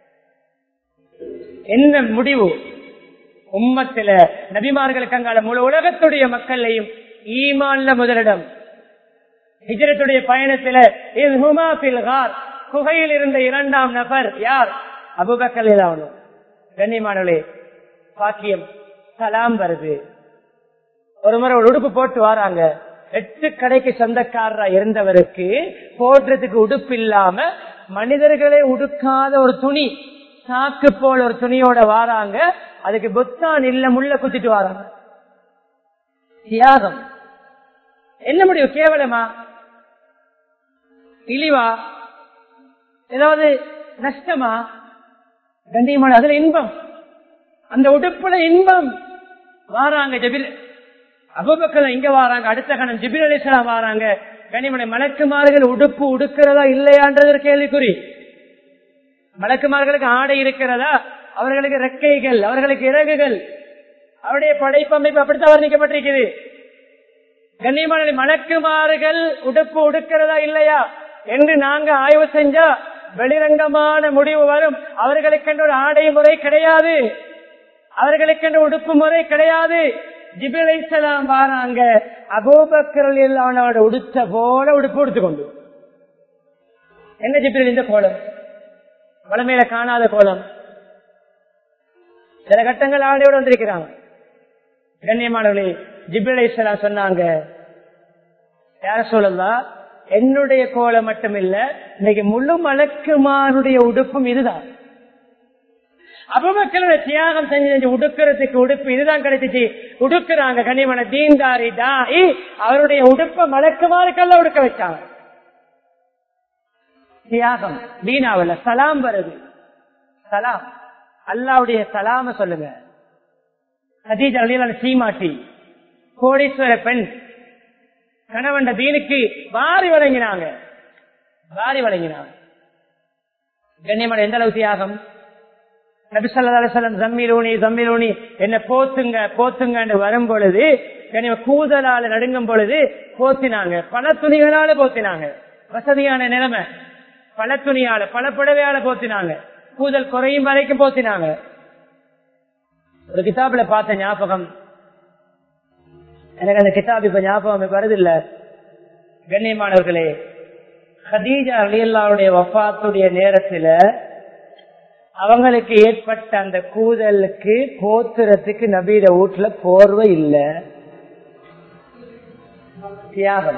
என்ன முடிவு உம்மத்தில நபிமார்களுக்கு அங்கால முழு உலகத்துடைய மக்களையும் ஈமான்ல முதலிடம் ஹிஜரத்துடைய பயணத்தில குகையில் இருந்த இரண்டாம் நபர் யார் அபுபக்கல் கண்ணியமானவளே பாக்கியம் சலாம் வருது ஒரு முறை ஒரு உடுப்பு போட்டு வராங்க எட்டு கடைக்கு சொந்தக்காரரா இருந்தவருக்கு போடுறதுக்கு உடுப்பு இல்லாம மனிதர்களே உடுக்காத ஒரு துணி சாக்கு போல ஒரு துணியோட வாராங்க அதுக்கு புத்தான் இல்ல முள்ள குத்திட்டு வராங்க தியாகம் என்ன முடியும் கேவலமா இழிவா ஏதாவது நஷ்டமா கண்டியமான அதுல இன்பம் அந்த உடுப்புல இன்பம் வாராங்க ஜபில் அபுபக்கர் இங்க வராங்க அடுத்த கணம் ஜிபிர் அலிஸ்லாம் வராங்க கனிமனை மலக்குமார்கள் உடுப்பு உடுக்கிறதா இல்லையான்றது ஒரு கேள்விக்குறி மலக்குமார்களுக்கு ஆடை இருக்கிறதா அவர்களுக்கு ரெக்கைகள் அவர்களுக்கு இறகுகள் அவருடைய படைப்பமைப்பு அப்படித்தான் வர்ணிக்கப்பட்டிருக்குது கண்ணியமான மலக்குமார்கள் உடுப்பு உடுக்கிறதா இல்லையா என்று நாங்க ஆய்வு செஞ்சா வெளிரங்கமான முடிவு வரும் அவர்களுக்கென்று ஒரு ஆடை முறை கிடையாது அவர்களுக்கென்று உடுப்பு முறை கிடையாது ஜிபிலைசலாம் வாராங்க அபூபக்கரல் அவனோட உடுத்த போல உடுப்பு உடுத்துக்கொண்டு என்ன ஜிபிரல் இந்த கோலம் வளமையில காணாத கோலம் சில கட்டங்கள் ஆடையோடு வந்திருக்கிறாங்க கண்ணியமானவர்களே ஜிபிலைசலாம் சொன்னாங்க யார சொல்லலாம் என்னுடைய கோலம் மட்டும் இல்ல இன்னைக்கு முழு மலக்குமாருடைய உடுப்பும் இதுதான் அபமக்களோட தியாகம் செஞ்சு செஞ்சு உடுக்கிறதுக்கு உடுப்பு இதுதான் கிடைச்சிச்சு உடுக்குறாங்க கனிமன தீன்தாரி தாய் அவருடைய உடுப்ப மலக்குமாருக்கெல்லாம் உடுக்க வச்சாங்க தியாகம் வீணாவில் சலாம் வருது சலாம் அல்லாவுடைய சலாம சொல்லுங்க ஹதீஜ் அலிலான சீமாட்டி கோடீஸ்வர பெண் கணவன் தீனுக்கு வாரி வழங்கினாங்க வாரி வழங்கினாங்க கண்ணியமான எந்த அளவு தியாகம் நபிசல்லம் ஜம்மிலூனி ஜம்மிலூனி என்ன போத்துங்க போத்துங்க வரும் பொழுது கூதலால நடுங்கும் பொழுது போத்தினாங்க பல துணிகளால போத்தினாங்க வசதியான நிலைமை பல துணியால பல புடவையால போத்தினாங்க கூதல் குறையும் வரைக்கும் போத்தினாங்க ஒரு கிதாபில பார்த்த ஞாபகம் எனக்கு அந்த கிதாப் இப்ப ஞாபகம் வருதில்ல கண்ணியமானவர்களே ஹதீஜா அலியல்லாவுடைய வஃத்துடைய நேரத்துல அவங்களுக்கு ஏற்பட்ட அந்த கூதலுக்கு போத்துறதுக்கு நபீட வீட்டுல போர்வை இல்ல தியாகம்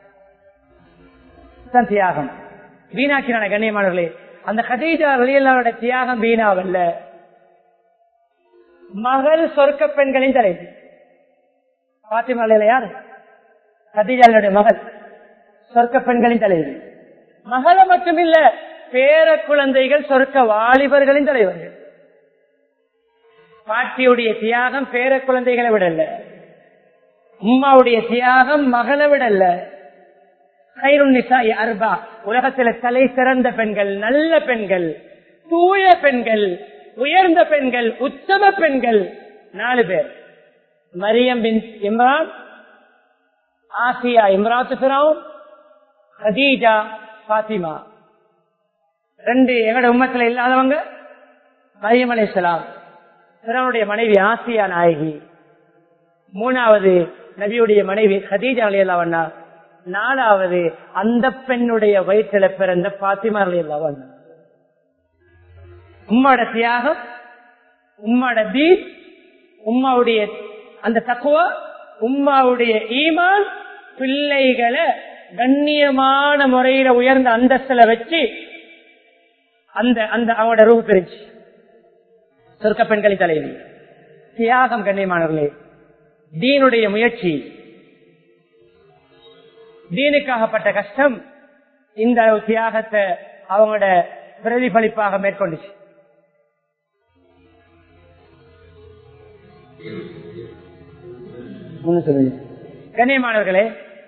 தியாகம் வீணாக்கினான கண்ணியமானவர்களே அந்த ஹதீஜா அலியல்லாவோட தியாகம் வீணாவல்ல மகள் சொர்க்க பெண்களின் தலைவி பாத்திமாலையில யாரு கதிஜாலுடைய மகள் சொர்க்க பெண்களின் தலைவி மகளை மட்டுமில்ல பேர குழந்தைகள் சொர்க்க வாலிபர்களின் தலைவர்கள் பாட்டியுடைய தியாகம் பேர குழந்தைகளை விடல உம்மாவுடைய தியாகம் மகளை விடல அர்பா உலகத்துல தலை சிறந்த பெண்கள் நல்ல பெண்கள் தூய பெண்கள் உயர்ந்த பெண்கள் உத்தம பெண்கள் நாலு பேர் மரியம் பின் இம்ரான் ஆசியா இம்ராத்து பிராவும் ஹதீஜா பாத்திமா ரெண்டு எங்கட உம்மத்துல இல்லாதவங்க மரியம் அலி இஸ்லாம் பிறனுடைய மனைவி ஆசியா நாயகி மூணாவது நபியுடைய மனைவி ஹதீஜா அலி அல்லாவண்ணா நாலாவது அந்த பெண்ணுடைய வயிற்றில பிறந்த பாத்திமா அலி அல்லாவண்ணா உம்மோட தியாகம் உம்மோட தீப் உம்மாவுடைய அந்த தக்குவா உம்மாவுடைய ஈமான் பிள்ளைகளை கண்ணியமான முறையில உயர்ந்த அந்தஸ்துல வச்சு அந்த அந்த அவனோட ரூபு பிரிச்சு சொர்க்க பெண்களின் தலைவி தியாகம் கண்ணியமானவர்களே தீனுடைய முயற்சி தீனுக்காகப்பட்ட கஷ்டம் இந்த அளவு தியாகத்தை அவங்களோட பிரதிபலிப்பாக மேற்கொண்டுச்சு கண்ணியமானவர்களே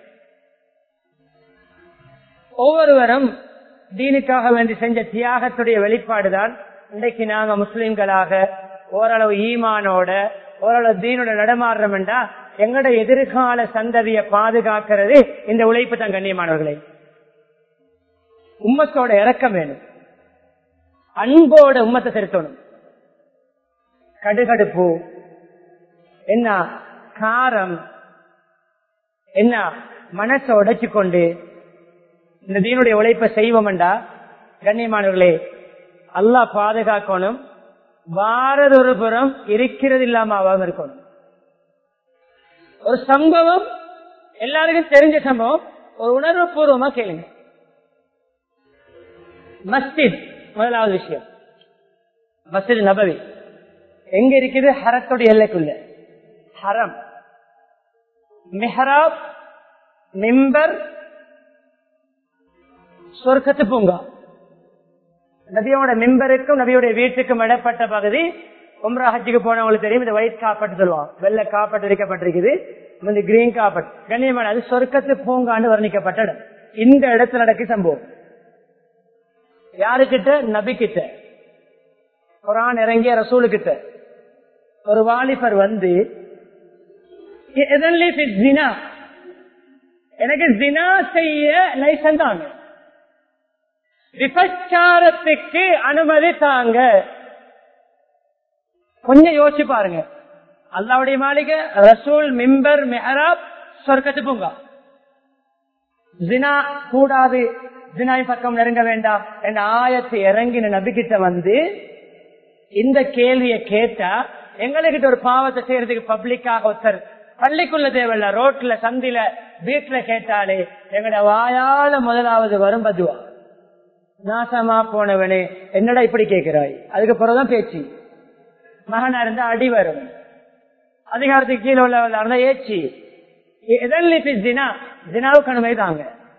ஒவ்வொருவரும் தீனுக்காக வேண்டி செஞ்ச தியாகத்துடைய வெளிப்பாடுதான் இன்றைக்கு நாங்க முஸ்லிம்களாக ஓரளவு ஈமானோட ஓரளவு தீனோட நடமாடுறோம் என்றா எங்கட எதிர்கால சந்ததியை பாதுகாக்கிறது இந்த உழைப்பு தான் கண்ணியமானவர்களே உம்மத்தோட இறக்கம் வேணும் அன்போட உம்மத்தை திருத்தணும் கடுகடுப்பு என்ன காரம் என்ன மனசை உடைச்சு கொண்டு இந்த தீனுடைய உழைப்பை செய்வோம்டா கண்ணியமானவர்களே அல்லாஹ் பாதுகாக்கணும் வாரதொரு புறம் இருக்கிறது இல்லாம ஆகாம இருக்கணும் ஒரு சம்பவம் எல்லாருக்கும் தெரிஞ்ச சம்பவம் ஒரு உணர்வு பூர்வமா கேளுங்க மஸ்ஜித் முதலாவது விஷயம் மஸ்ஜித் நபவி எங்க இருக்குது ஹரத்துடைய எல்லைக்குள்ள ஹரம் மெஹராப் மிம்பர் சொர்க்கத்து பூங்கா நபியோட மிம்பருக்கும் நபியோட வீட்டுக்கும் இடப்பட்ட பகுதி உம்ரா ஹஜ்ஜுக்கு போனவங்களுக்கு தெரியும் இந்த வயிற்று காப்பாட்டு சொல்லுவாங்க வெள்ள காப்பாட்டு வைக்கப்பட்டிருக்குது இந்த கிரீன் கார்பட் கண்ணியமான அது சொர்க்கத்து பூங்காண்டு வர்ணிக்கப்பட்ட இடம் இந்த இடத்துல நடக்க சம்பவம் யாருக்கிட்ட நபி கிட்ட குரான் இறங்கிய ரசூலு கிட்ட ஒரு வாலிபர் வந்து "இதன்லி fi zina." எனக்கு ஜினா செய்ய லைசன் தாங்க விபச்சாரத்துக்கு அனுமதி தாங்க கொஞ்சம் யோசிச்சு பாருங்க அல்லாவுடைய மாளிகை ரசூல் மிம்பர் மெஹராப் சொர்க்கத்து பூங்கா ஜினா கூடாது ஜினாய் பக்கம் நெருங்க வேண்டாம் என்ற ஆயத்தை இறங்கின நபிக்கிட்ட வந்து இந்த கேள்வியை கேட்டா எங்ககிட்ட ஒரு பாவத்தை செய்யறதுக்கு பப்ளிக்காக ஒருத்தர் பள்ளிக்குள்ள தேவையில்ல ரோட்ல சந்தில வீட்டுல கேட்டாலே எங்கட வாயால முதலாவது வரும் பதுவா நாசமா போனவனே என்னடா இப்படி கேட்கிறாய் அதுக்கு பிறகுதான் பேச்சு மகனா இருந்தா அடி வரும் அதிகாரத்துக்கு கீழே உள்ள இருந்தா ஏச்சி எதன் ஜினா ஜினாவுக்கு அனுமதி தாங்க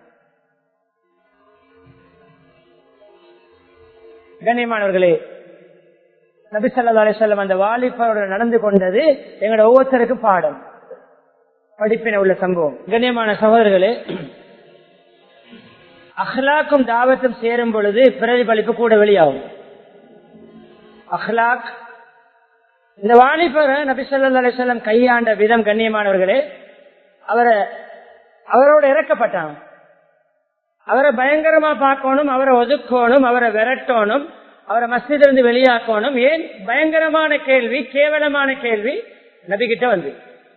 கண்ணியமானவர்களே நபி ஸல்லல்லாஹு அலைஹி வஸல்லம் அந்த வாலிபரோட நடந்து கொண்டது எங்களோட ஒவ்வொருத்தருக்கும் பாடம் படிப்பின உள்ள சம்பவம் கண்ணியமான சகோதரர்களே அஹ்லாக்கும் தாவத்தும் சேரும் பொழுது பிரதிபலிப்பு கூட வெளியாகும் அஹ்லாக் இந்த வாலிபரை நபி ஸல்லல்லாஹு அலைஹி வஸல்லம் கையாண்ட விதம் கண்ணியமானவர்களே அவரை அவரோட இறக்கப்பட்டாங்க அவரை பயங்கரமா பார்க்கணும் அவரை ஒதுக்கணும் அவரை விரட்டணும் அவரை மஸ்ஜிதிலிருந்து வெளியாக்கணும் ஏன் பயங்கரமான கேள்வி கேவலமான கேள்வி நபிகிட்ட வந்து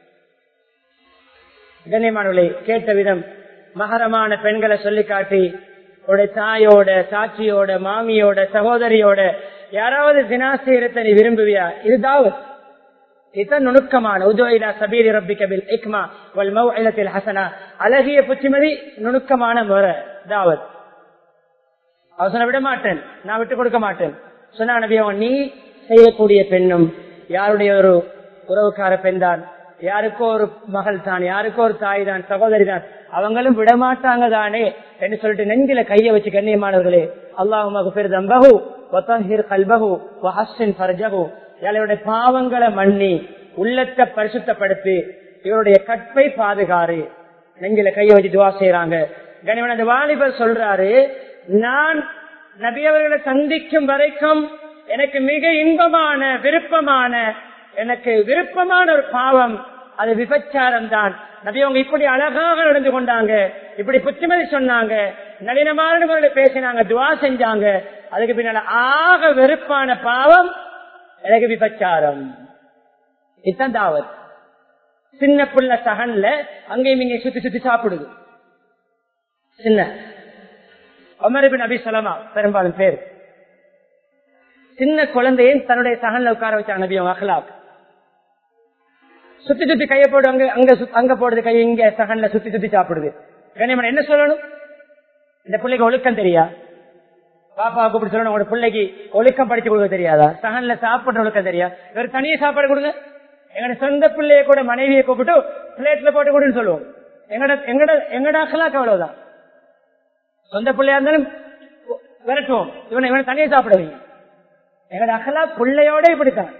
கண்ணியமானவளை கேட்ட விதம் மகரமான பெண்களை சொல்லி காட்டி உடைய தாயோட சாட்சியோட மாமியோட சகோதரியோட யாராவது தினாசீரத்தை நீ விரும்புவியா இது தாவத் இதுதான் நுணுக்கமான உதவிலா சபீரி ரப்பி கபில் இக்மா வல் மௌஇலத்தில் ஹசனா அழகிய புத்திமதி நுணுக்கமான முறை தாவத் அவசர விட மாட்டேன் நான் விட்டு கொடுக்க மாட்டேன் சொன்னா நபியவன் நீ செய்யக்கூடிய பெண்ணும் யாருடைய ஒரு உறவுக்கார பெண் தான் யாருக்கோ ஒரு மகள் தான் யாருக்கோ ஒரு தாய் தான் சகோதரி தான் அவங்களும் விடமாட்டாங்க தானே என்று சொல்லிட்டு நெஞ்சில கைய வச்சு கண்ணியமானவர்களே அல்லாஹு பெருதம்பகு வத்தஹிர் கல்பகு வஹஸ்ஸின் ஃபர்ஜகு இவருடைய பாவங்களை மன்னி உள்ளத்தை பரிசுத்தப்படுத்தி இவருடைய கற்பை பாதுகாரு நெஞ்சில கைய வச்சு துவா செய்யறாங்க கனிவன் அந்த வாலிபர் சொல்றாரு நான் நபியவர்களை சந்திக்கும் வரைக்கும் எனக்கு மிக இன்பமான விருப்பமான எனக்கு விருப்பமான ஒரு பாவம் அது விபச்சாரம் தான் நபி அவங்க இப்படி அழகாக நடந்து கொண்டாங்க இப்படி புத்திமதி சொன்னாங்க நளினமான முறையில் பேசினாங்க துவா செஞ்சாங்க அதுக்கு பின்னால ஆக வெறுப்பான பாவம் எனக்கு விபச்சாரம் இதுதான் தாவத் சின்ன புள்ள சகன்ல அங்கேயும் இங்கே சுத்தி சுத்தி சாப்பிடுது சின்ன அமரபின் அபி சலமா பெரும்பாலும் பேர் சின்ன குழந்தையை தன்னுடைய சகன்ல உட்கார வச்சாங்க நபி அவங்க அஹ்லாக் சுத்தி சுத்தி கையை போடு அங்க அங்க சு- அங்க போடுது கை இங்க சகன்ல சுத்தி சுத்தி சாப்பிடுது கண்ணியமான என்ன சொல்லணும் இந்த பிள்ளைக்கு ஒழுக்கம் தெரியா பாப்பா கூப்பிட்டு சொல்லணும் உங்களோட பிள்ளைக்கு ஒழுக்கம் படிச்சு கொடுக்க தெரியாதா சகன்ல சாப்பிடுற ஒழுக்கம் தெரியா இவர் தனியே சாப்பாடு கொடுங்க எங்கட சொந்த பிள்ளைய கூட மனைவியை கூப்பிட்டு பிளேட்ல போட்டு கொடுன்னு சொல்லுவோம் எங்கட எங்கட எங்கட அக்கலாக்கு அவ்வளவுதான் சொந்த பிள்ளையா இருந்தாலும் விரட்டுவோம் இவனை இவனை தனியே சாப்பிடுவீங்க எங்கட அக்கலா பிள்ளையோட இப்படித்தான்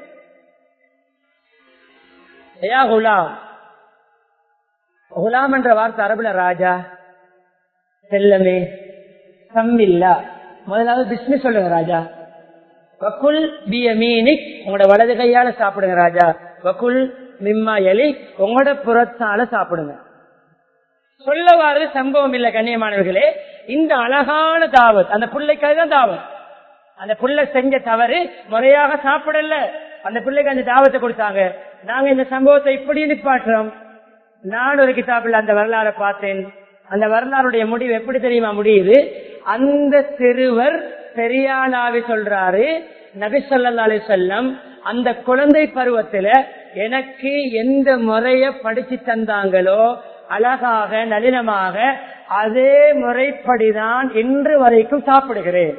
ஏயா குலாம் குலாம் என்ற வார்த்தை அரபுல ராஜா செல்லமே சம்மில்லா முதலாவது பிஸ்மி சொல்லுங்க ராஜா வக்குல் பியமீனிக் உங்களோட வலது கையால சாப்பிடுங்க ராஜா வக்குல் மிம்மா எலி உங்களோட புறத்தால சாப்பிடுங்க சொல்ல வாரது சம்பவம் இல்ல கண்ணியமானவர்களே இந்த அழகான தாவத் அந்த பிள்ளைக்காக தான் தாவத் அந்த புள்ள செஞ்ச தவறு முறையாக சாப்பிடல அந்த பிள்ளைக்கு அந்த தாவத்தை கொடுத்தாங்க நாங்க இந்த சம்பவத்தை இப்படி நிப்பாட்டுறோம் நான் ஒரு கிதாபில் அந்த வரலாறை பார்த்தேன் அந்த வரலாறுடைய முடிவு எப்படி தெரியுமா முடியுது அந்த சிறுவர் பெரியாளாவி சொல்றாரு நபி சொல்லா அலி செல்லம் அந்த குழந்தை பருவத்துல எனக்கு எந்த முறைய படிச்சு தந்தாங்களோ அழகாக நளினமாக அதே முறைப்படிதான் இன்று வரைக்கும் சாப்பிடுகிறேன்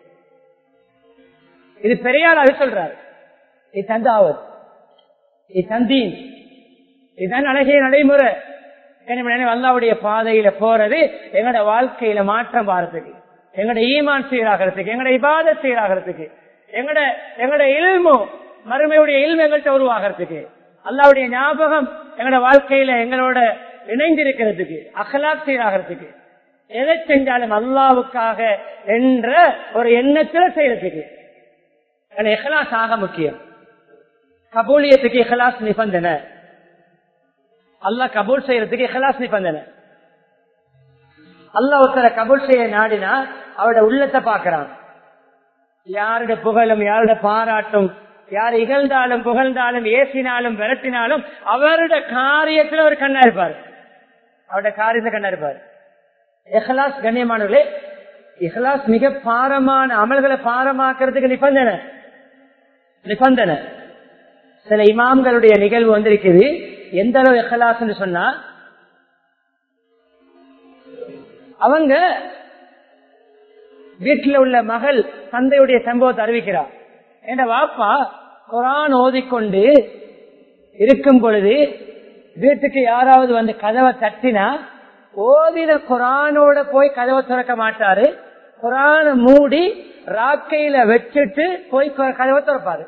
இது பெரியாளாவி சொல்றாரு இது தந்தாவது இது தந்தீன் இதுதான் அழகிய நடைமுறை அல்லாவுடைய பாதையில போறது எங்கட வாழ்க்கையில மாற்றம் வாரத்துக்கு எங்கட ஈமான் சீராகிறதுக்கு எங்கட இபாத சீராகிறதுக்கு எங்கட எங்கட இல்மு மறுமையுடைய இல்மு எங்கள்கிட்ட உருவாகிறதுக்கு அல்லாவுடைய ஞாபகம் எங்களோட வாழ்க்கையில எங்களோட இணைந்திருக்கிறதுக்கு அகலாக் சீராகிறதுக்கு எதை செஞ்சாலும் அல்லாவுக்காக என்ற ஒரு எண்ணத்துல செய்யறதுக்கு இஹலாஸ் ஆக முக்கியம் கபூலியத்துக்கு இஹலாஸ் நிபந்தனை அல்லாஹ் கபூல் செய்யறதுக்கு இஹலாஸ் நிபந்தனை அல்லாஹ் ஒருத்தர கபூல் செய்ய நாடினா அவரோட உள்ளத்தை பாக்குறான் யாருடைய புகழும் யாருடைய பாராட்டும் யார் இகழ்ந்தாலும் புகழ்ந்தாலும் ஏசினாலும் விரட்டினாலும் அவருடைய காரியத்துல ஒரு கண்ணா இருப்பார் அவருடைய காரியத்துல கண்ணா இருப்பார் இஹ்லாஸ் கண்ணியமானவர்களே இஹ்லாஸ் மிக பாரமான அமல்களை பாரமாக்குறதுக்கு நிபந்தனை நிபந்தனை சில இமாம்களுடைய நிகழ்வு வந்திருக்குது எந்த அளவு இஹ்லாஸ் சொன்னா அவங்க வீட்டில் உள்ள மகள் தந்தையுடைய சம்பவத்தை அறிவிக்கிறார் என்ற வாப்பா குரான் ஓதிக்கொண்டு இருக்கும் பொழுது வீட்டுக்கு யாராவது வந்து கதவை தட்டினா ஓதின குரானோட போய் கதவை திறக்க மாட்டாரு குரான மூடி ராக்கையில வச்சுட்டு போய் கதவை திறப்பாரு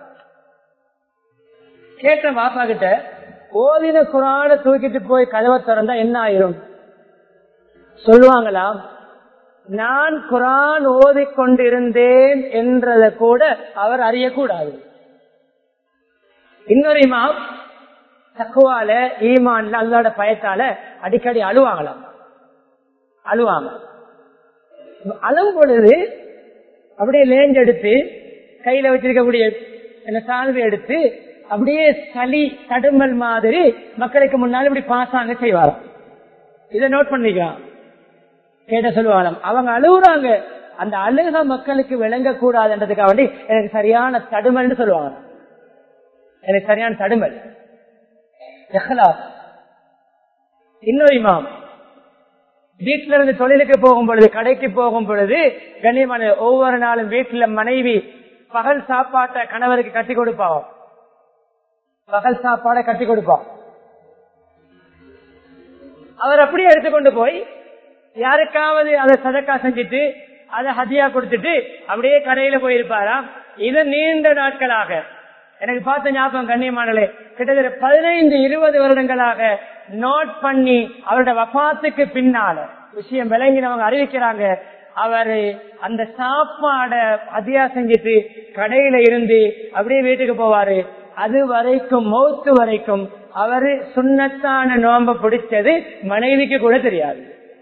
கேட்ட பாப்பா கிட்ட ஓதின குரான தூக்கிட்டு போய் கதவை திறந்தா என்ன ஆயிரும் சொல்லுவாங்களாம் நான் குரான் ஓதிக்கொண்டிருந்தேன் என்றதை கூட அவர் அறியக்கூடாது இன்னொரு இமாம் தக்குவால ஈமான்ல அல்லாட பயத்தால அடிக்கடி அழுவாங்களாம் அழுவாங்க அழும் பொழுது அப்படியே லேஞ்ச் எடுத்து கையில வச்சிருக்கக்கூடிய என்ன சால்வை எடுத்து அப்படியே சளி தடுமல் மாதிரி மக்களுக்கு முன்னால இப்படி பாசாங்க செய்வாராம் இதை நோட் பண்ணிக்கலாம் கேட்ட சொல்லுவாங்க அவங்க அழுகுறாங்க அந்த அழுக மக்களுக்கு விளங்க கூடாதுன்றதுக்காக வேண்டி எனக்கு சரியான தடுமல்னு சொல்லுவாங்க எனக்கு சரியான தடுமல் இன்னொரு இமாம் வீட்டில இருந்து தொழிலுக்கு போகும் பொழுது கடைக்கு போகும் பொழுது கண்ணியமான ஒவ்வொரு நாளும் வீட்டுல மனைவி பகல் சாப்பாட்டை கணவருக்கு கட்டி கொடுப்பான் பகல் சாப்பாடை கட்டி கொடுப்பான் அவர் அப்படியே எடுத்துக்கொண்டு போய் யாருக்காவது அதை சதக்கா செஞ்சுட்டு அதை ஹதியா கொடுத்துட்டு அப்படியே கடையில போயிருப்பாராம் இது நீண்ட நாட்களாக எனக்கு பார்த்த ஞாபகம் கண்ணியமானே கிட்டத்தட்ட பதினைந்து இருபது வருடங்களாக நோட் பண்ணி அவரோட வபாத்துக்கு பின்னால விஷயம் விளங்கினவங்க அறிவிக்கிறாங்க அவரு அந்த சாப்பாட அதியா செஞ்சுட்டு கடையில இருந்து அப்படியே வீட்டுக்கு போவாரு அது வரைக்கும் மௌத்து வரைக்கும் அவரு சுண்ணத்தான நோம்ப பிடிச்சது மனைவிக்கு கூட தெரியாது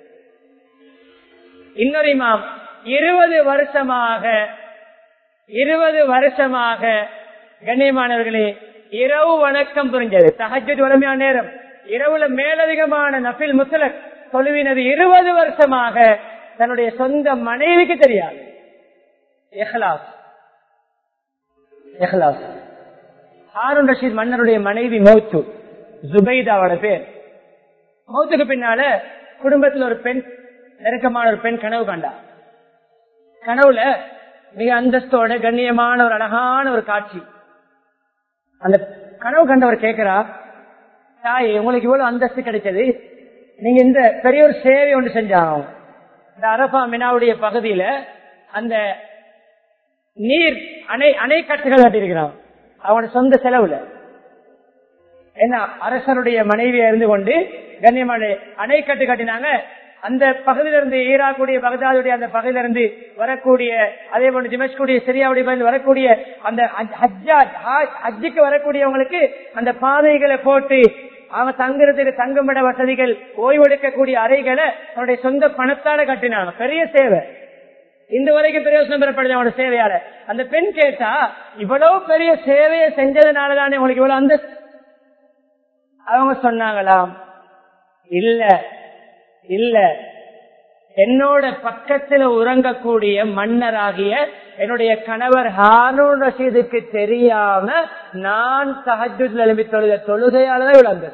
இன்னொரு இமாம் இருபது வருஷமாக இருபது வருஷமாக கண்ணியமானவர்களே இரவு வணக்கம் புரிஞ்சது தகஜது வளமையான நேரம் இரவுல மேலதிகமான நபில் முசலக் தொழுவினது இருபது வருஷமாக தன்னுடைய சொந்த மனைவிக்கு தெரியாது எஹ்லாஸ் எஹ்லாஸ் ஹாரூன் ரஷீத் மன்னருடைய மனைவி மௌத்து ஜுபைதாவோட பேர் மௌத்துக்கு பின்னால குடும்பத்தில் ஒரு பெண் நெருக்கமான ஒரு பெண் கனவு கண்டா கனவுல மிக அந்தஸ்தோட கண்ணியமான ஒரு அழகான ஒரு காட்சி அந்த கனவு கண்டவர் கேட்கிறா தாய் உங்களுக்கு இவ்வளவு அந்தஸ்து கிடைச்சது நீங்க இந்த பெரிய ஒரு சேவை ஒன்று செஞ்சாங்க இந்த அரபா மினாவுடைய பகுதியில அந்த நீர் அணை அணைக்கட்டுகள் கட்டியிருக்கிறான் அவனோட சொந்த செலவுல என்ன அரசருடைய மனைவியா இருந்து கொண்டு கண்ணியமான அணைக்கட்டு கட்டினாங்க அந்த பகுதியில இருந்து ஈராக்குடைய பகதாதுடைய அந்த பகுதியில இருந்து வரக்கூடிய அதே போன்று திமஷ்குடைய சிரியாவுடைய பகுதியில் வரக்கூடிய அந்த ஹஜ்ஜுக்கு வரக்கூடியவங்களுக்கு அந்த பாதைகளை போட்டு அவங்க தங்குறதுக்கு தங்குமிட வசதிகள் ஓய்வெடுக்கக்கூடிய அறைகளை அவனுடைய சொந்த பணத்தால கட்டினாங்க பெரிய சேவை இந்த வரைக்கும் பிரயோசனம் பெறப்படுது அவனோட சேவையால அந்த பெண் கேட்டா இவ்வளவு பெரிய சேவையை செஞ்சதுனாலதானே உங்களுக்கு இவ்வளவு அந்த அவங்க சொன்னாங்களாம் இல்ல இல்ல என்னோட பக்கத்துல உறங்கக்கூடிய மன்னராகிய என்னுடைய கணவர் ஹானூன் ரஷீதுக்கு தெரியாம நான் சஹஜுல எழுப்பி தொழுத தொழுகையாலதான் இவ்வளவு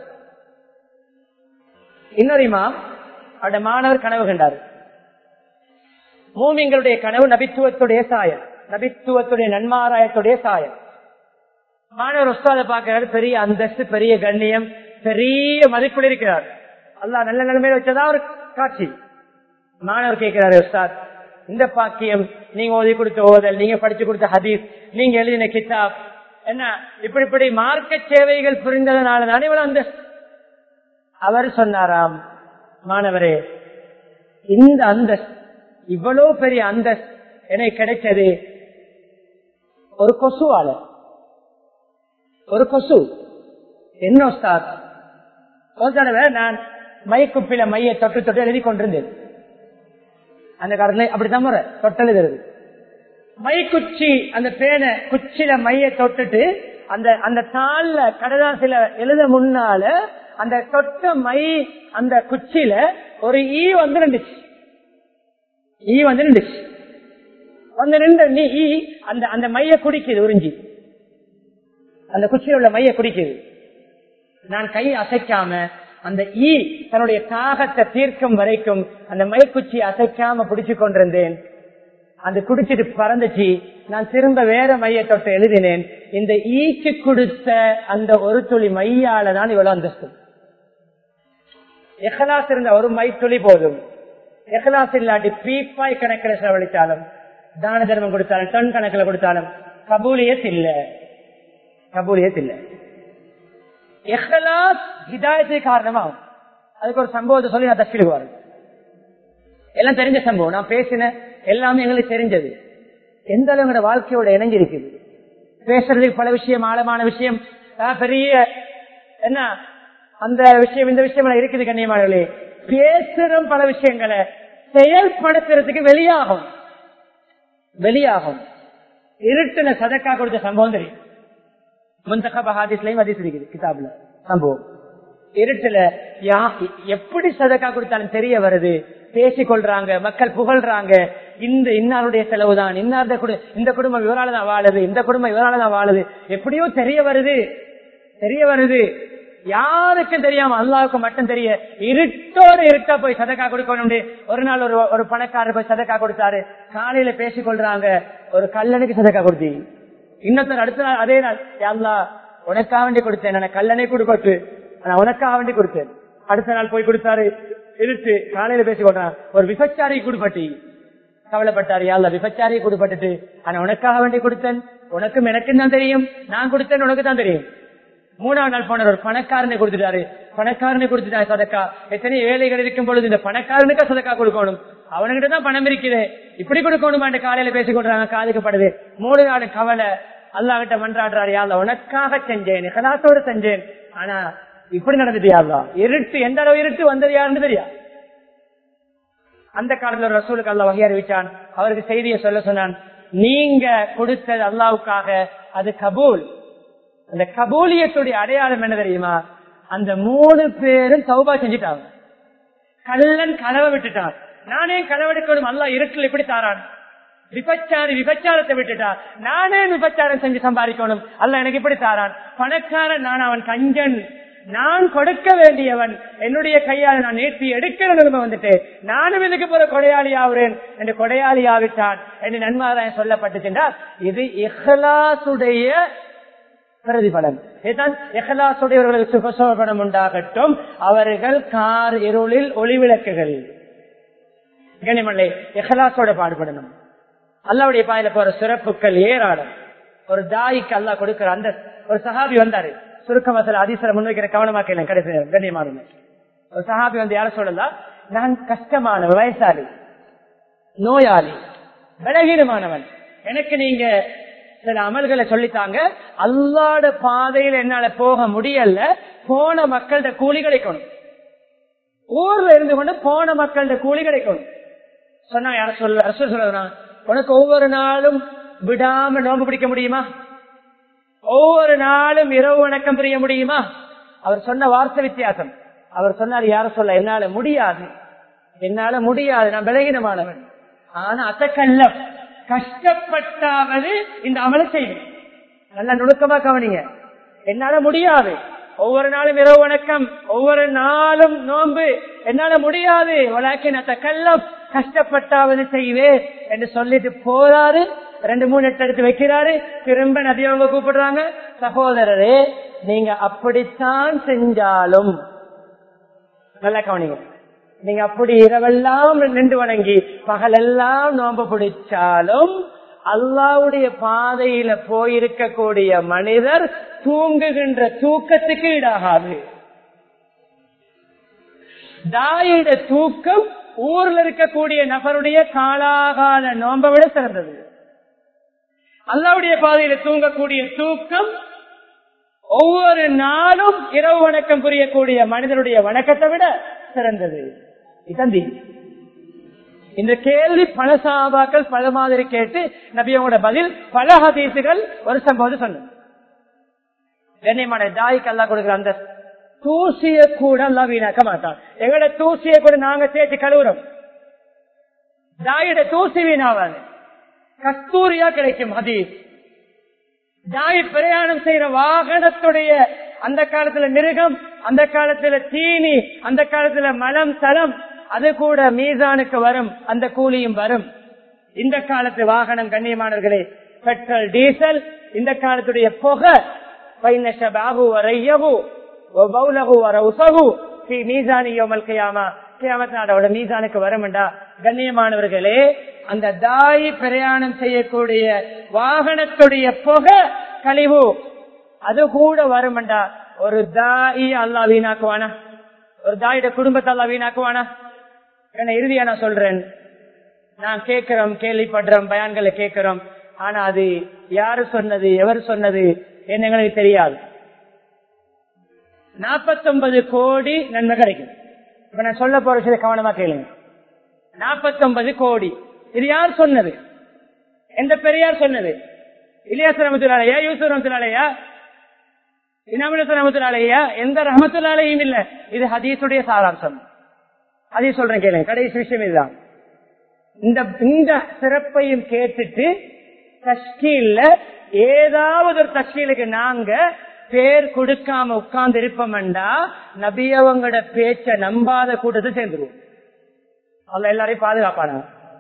இன்னொருமா அவருடைய மாணவர் கனவு கண்டார் மூமிங்களுடைய கனவு நபித்துவத்துடைய சாயம் நபித்துவத்துடைய நன்மாராயத்துடைய சாயம் மாணவர் உஸ்தாத பாக்கிறார் பெரிய அந்தஸ்து பெரிய கண்ணியம் பெரிய மதிப்பில் இருக்கிறார் அல்லா நல்ல நிலைமையில வச்சதா ஒரு காட்சி மாணவர் கேட்கிறாரு உஸ்தாத் இந்த பாக்கியம் நீங்க ஓதி கொடுத்த ஓதல் நீங்க படிச்சு கொடுத்த ஹதீஸ் நீங்க எழுதின கிதாப் என்ன இப்படி இப்படி மார்க்க சேவைகள் புரிந்ததுனால தானே இவ்வளவு அந்த அவர் சொன்னாராம் மாணவரே இந்த அந்தஸ்து இவ்வளவு பெரிய அந்தஸ்து எனக்கு கிடைச்சது ஒரு கொசுவால ஒரு கொசு என்ன உஸ்தாத் ஒரு தடவை நான் மைக்குப்பில மைய தொட்டு தொட்டு எழுதி கொண்டிருந்தேன் அந்த காலத்துல அப்படித்தான் முறை தொட்டு எழுதுறது மை குச்சி அந்த பேனை குச்சியில மைய தொட்டுட்டு அந்த அந்த தாள்ல கடதாசில எழுத முன்னால அந்த தொட்ட மை அந்த குச்சியில ஒரு ஈ வந்து நின்றுச்சு ஈ வந்து நின்றுச்சு வந்து நின்ற நீ ஈ அந்த அந்த மைய குடிக்குது உறிஞ்சி அந்த குச்சியில் உள்ள மைய குடிக்குது நான் கை அசைக்காம அந்த ஈ தன்னுடைய தாகத்தை தீர்க்கும் வரைக்கும் அந்த மைக்குச்சி அசைக்காம பிடிச்சு கொண்டிருந்தேன் அந்த குடிச்சிட்டு பறந்துச்சு நான் திரும்ப வேற மைய தொட்டு எழுதினேன் இந்த ஈக்கு கொடுத்த அந்த ஒரு துளி மையால தான் இவ்வளவு அந்தஸ்து எஹலாஸ் இருந்த ஒரு மை துளி போதும் எஹலாஸ் இல்லாட்டி பீப்பாய் கணக்கில் செலவழித்தாலும் தான தர்மம் கொடுத்தாலும் டன் கணக்கில் கொடுத்தாலும் கபூலியத் இல்ல கபூலியத் இல்ல எஹலாஸ் ஹிதாயத்துக்கு காரணமாகும் அதுக்கு ஒரு சம்பவத்தை சொல்லி நான் தப்பிடுக்கு வரேன் எல்லாம் தெரிஞ்ச சம்பவம் நான் பேசின எல்லாமே எங்களுக்கு தெரிஞ்சது எந்த அளவு எங்களோட வாழ்க்கையோட இணைஞ்சிருக்குது பேசுறதுக்கு பல விஷயம் ஆழமான விஷயம் ஆஹ், பெரிய என்ன அந்த விஷயம் இந்த விஷயம் எல்லாம் இருக்குது கண்ணியமானவர்களே பேசுற பல விஷயங்களை செயல்படுத்துறதுக்கு வெளியாகும் வெளியாகும் இருட்டுல சதக்கா கொடுத்த சம்பவம் தெரியும் முந்தகப ஹாதிஸ்லயும் ஹதீஸ் இருக்குது கிதாப்ல சம்பவம் இருட்டுல யா எப்படி சதக்கா கொடுத்தாலும் தெரிய வருது பேசிக் கொள்றாங்க மக்கள் புகழ்றாங்க இந்த இன்னாருடைய செலவுதான் இன்னார்த குடு இந்த குடும்பம் இவரால தான் வாழுது இந்த குடும்பம் இவரால தான் வாழுது எப்படியோ தெரிய வருது தெரிய வருது யாருக்கும் தெரியாம அல்லாவுக்கு மட்டும் தெரிய இருட்டோடு இருட்டா போய் சதக்கா கொடுக்கணும் ஒரு நாள் ஒரு ஒரு பணக்காரர் போய் சதக்கா கொடுத்தாரு காலையில பேசிக் கொள்றாங்க ஒரு கல்லனுக்கு சதக்கா கொடுத்தி இன்னொருத்தர் அடுத்த நாள் அதே நாள் யாழ்லா உனக்காக வேண்டி கொடுத்தேன் நான் கல்லணை கொடுக்கட்டு ஆனா உனக்காக வேண்டி கொடுத்தேன் அடுத்த நாள் போய் கொடுத்தாரு இருட்டு காலையில பேசி கொண்டான் ஒரு விபச்சாரி குடுப்பட்டி கவலைப்பட்டாரு யாழ்ல விபச்சாரி குடுப்பட்டுட்டு ஆனா உனக்காக வேண்டி கொடுத்தேன் உனக்கும் எனக்கும் தான் தெரியும் நான் கொடுத்தேன் உனக்கு தான் தெரியும் மூணாவது நாள் போன ஒரு பணக்காரனை கொடுத்துட்டாரு பணக்காரனை கொடுத்துட்டாரு சதக்கா எத்தனை ஏழைகள் இருக்கும் பொழுது இந்த பணக்காரனுக்கா சதக்கா கொடுக்கணும் அவனுக்கிட்ட தான் பணம் இருக்குது இப்படி கொடுக்கணுமான்னு காலையில பேசி கொண்டாங்க காதுக்கப்படுது மூணு நாள் கவலை அல்லாஹ்கிட்ட மன்றாடுறாரு யாழ்ல உனக்காக செஞ்சேன் கலாத்தோடு செஞ்சேன் ஆனா இப்படி நடந்துட்டு யாருலா இருட்டு எந்த அளவு இருட்டு வந்தது யாருன்னு தெரியா அந்த காலத்துல ரசூலுக்கு அல்லா வகை அறிவிச்சான் அவருக்கு செய்தியை சொல்ல சொன்னான் நீங்க கொடுத்தது அல்லாவுக்காக அது கபூல் அந்த கபூலியத்துடைய அடையாளம் என்ன தெரியுமா அந்த மூணு பேரும் சௌபா செஞ்சுட்டாங்க கள்ளன் கனவை விட்டுட்டான் நானே கனவெடுக்கணும் அல்லா இருட்டில் எப்படி தாரான் விபச்சாரி விபச்சாரத்தை விட்டுட்டா நானே விபச்சாரம் செஞ்சு சம்பாதிக்கணும் அல்ல எனக்கு இப்படி தாரான் பணக்காரன் நான் அவன் கஞ்சன் நான் கொடுக்க வேண்டியவன் என்னுடைய கையால் நான் நீட்டி எடுக்கிற நிலைமை வந்துட்டு நானும் இதுக்கு போற கொடையாளி ஆகுறேன் என்று கொடையாளி ஆவிட்டான் என்று நன்மாராயம் சொல்லப்பட்டுச்சுன்றால் இது இஹ்லாசுடைய பிரதிபலன் இதுதான் எஹலாசுடையவர்களுக்கு சுகசோபனம் உண்டாகட்டும் அவர்கள் கார் இருளில் ஒளிவிளக்குகள் கனிமல்லை எஹலாசோட பாடுபடணும் அல்லாவுடைய பாயில போற சிறப்புகள் ஏராளம் ஒரு தாய்க்கு அல்லா கொடுக்கிற அந்த ஒரு சஹாபி வந்தாரு சுருக்க மசால அதிசல முன்வைக்கிற கவனமா கேளு கடைசி கண்ணியமான ஒரு சஹாபி வந்து யார சொல்லலாம் நான் கஷ்டமான வயசாளி நோயாளி பலகீனமானவன் எனக்கு நீங்க சில அமல்களை சொல்லித்தாங்க அல்லாட பாதையில் என்னால போக முடியல போன மக்கள்கிட்ட கூலி கிடைக்கணும் ஊர்ல இருந்து கொண்டு போன மக்கள்கிட்ட கூலி கிடைக்கணும் சொன்னா யார சொல்ல அரசு சொல்றான் உனக்கு ஒவ்வொரு நாளும் விடாம நோம்பு பிடிக்க முடியுமா ஒவ்வொரு நாளும் இரவு வணக்கம் புரிய முடியுமா அவர் சொன்ன வார்த்தை வித்தியாசம் அவர் சொன்னார் யார சொல்ல என்னால முடியாது என்னால முடியாது நான் விலகினமானவன் ஆனா அத்தக்கல்ல கஷ்டப்பட்டாவது இந்த அமல செய்வேன் நல்லா நுணுக்கமா கவனிங்க என்னால முடியாது ஒவ்வொரு நாளும் இரவு வணக்கம் ஒவ்வொரு நாளும் நோன்பு என்னால முடியாது வழக்கின் அத்தக்கல்லம் கஷ்டப்பட்டாவது செய்வே என்று சொல்லிட்டு போறாரு ரெண்டு மூணு எட்டு எடுத்து வைக்கிறாரு திரும்ப நதியவங்க கூப்பிடுறாங்க சகோதரரே நீங்க அப்படித்தான் செஞ்சாலும் நல்லா கவனிங்க நீங்க அப்படி இரவெல்லாம் நின்று வணங்கி பகலெல்லாம் நோம்பு பிடிச்சாலும் அல்லாவுடைய பாதையில போயிருக்கக்கூடிய மனிதர் தூங்குகின்ற தூக்கத்துக்கு ஈடாகாது தாயிட தூக்கம் ஊர்ல இருக்கக்கூடிய நபருடைய காலாகால நோன்பை விட சிறந்தது அல்லாவுடைய பாதையில தூங்கக்கூடிய தூக்கம் ஒவ்வொரு நாளும் இரவு வணக்கம் புரியக்கூடிய மனிதனுடைய வணக்கத்தை விட சிறந்தது இதந்தி இந்த கேள்வி பல சாபாக்கள் பல மாதிரி கேட்டு நபியோட பதில் பல ஹதீசுகள் வருஷம் போது சொன்ன கண்ணியமான தாய்க்கு அல்லா கொடுக்குற அந்த தூசிய கூட அல்லா வீணாக்க மாட்டான் எங்களோட தூசிய கூட நாங்க சேர்த்து கழுவுறோம் தாயோட தூசி வீணாவாது கஸ்தூரியா கிடைக்கும் ஹதீஸ் தாய் பிரயாணம் செய்யற வாகனத்துடைய அந்த காலத்துல மிருகம் அந்த காலத்துல தீனி அந்த காலத்துல மலம் சலம் அது கூட மீசானுக்கு வரும் அந்த கூலியும் வரும் இந்த காலத்து வாகனம் கண்ணியமானவர்களே பெட்ரோல் டீசல் இந்த காலத்துடைய புகை பைனஷபாகு வரையகு பௌலகு வர உசகு மீசானி யோமல் கையாமா கியாமத்தினாட மீசானுக்கு வரும்டா கண்ணியமானவர்களே அந்த தாய் பிரயாணம் செய்யக்கூடிய வாகனத்துடைய புகை கழிவு அது கூட வரும்டா ஒரு தாய் அல்லா வீணாக்குவானா ஒரு தாயோட குடும்பத்தை அல்லா வீணாக்குவானா என்ன இறுதியா நான் சொல்றேன் நான் கேட்கிறோம் கேள்விப்படுறோம் பயான்களை கேட்கிறோம் ஆனா அது யாரு சொன்னது எவர் சொன்னது என்ன எங்களுக்கு தெரியாது நாற்பத்தொன்பது கோடி நன்மை கிடைக்கும் இப்ப நான் சொல்ல போற விஷயத்தை கவனமா கேளுங்க நாற்பத்தொன்பது கோடி இது யார் சொன்னது எந்த பெரியார் சொன்னது இலியாஸ் ரமத்துலாலையா யூசுப் ரமத்துலாலையா இனாமினஸ் ரமத்துலாலையா எந்த ரஹமத்துலாலையும் இல்ல இது ஹதீஸுடைய சாராம்சம் அதே சொல்றேன் கேளுங்க கடைசி விஷயம் இதுதான் இந்த இந்த சிறப்பையும் கேட்டுட்டு தஷ்கீல்ல ஏதாவது ஒரு தஷ்கீலுக்கு நாங்க பேர் கொடுக்காம உட்கார்ந்து இருப்போம்டா நபியவங்களோட பேச்ச நம்பாத கூட்டத்தை சேர்ந்துருவோம் அல்ல எல்லாரையும் பாதுகாப்பான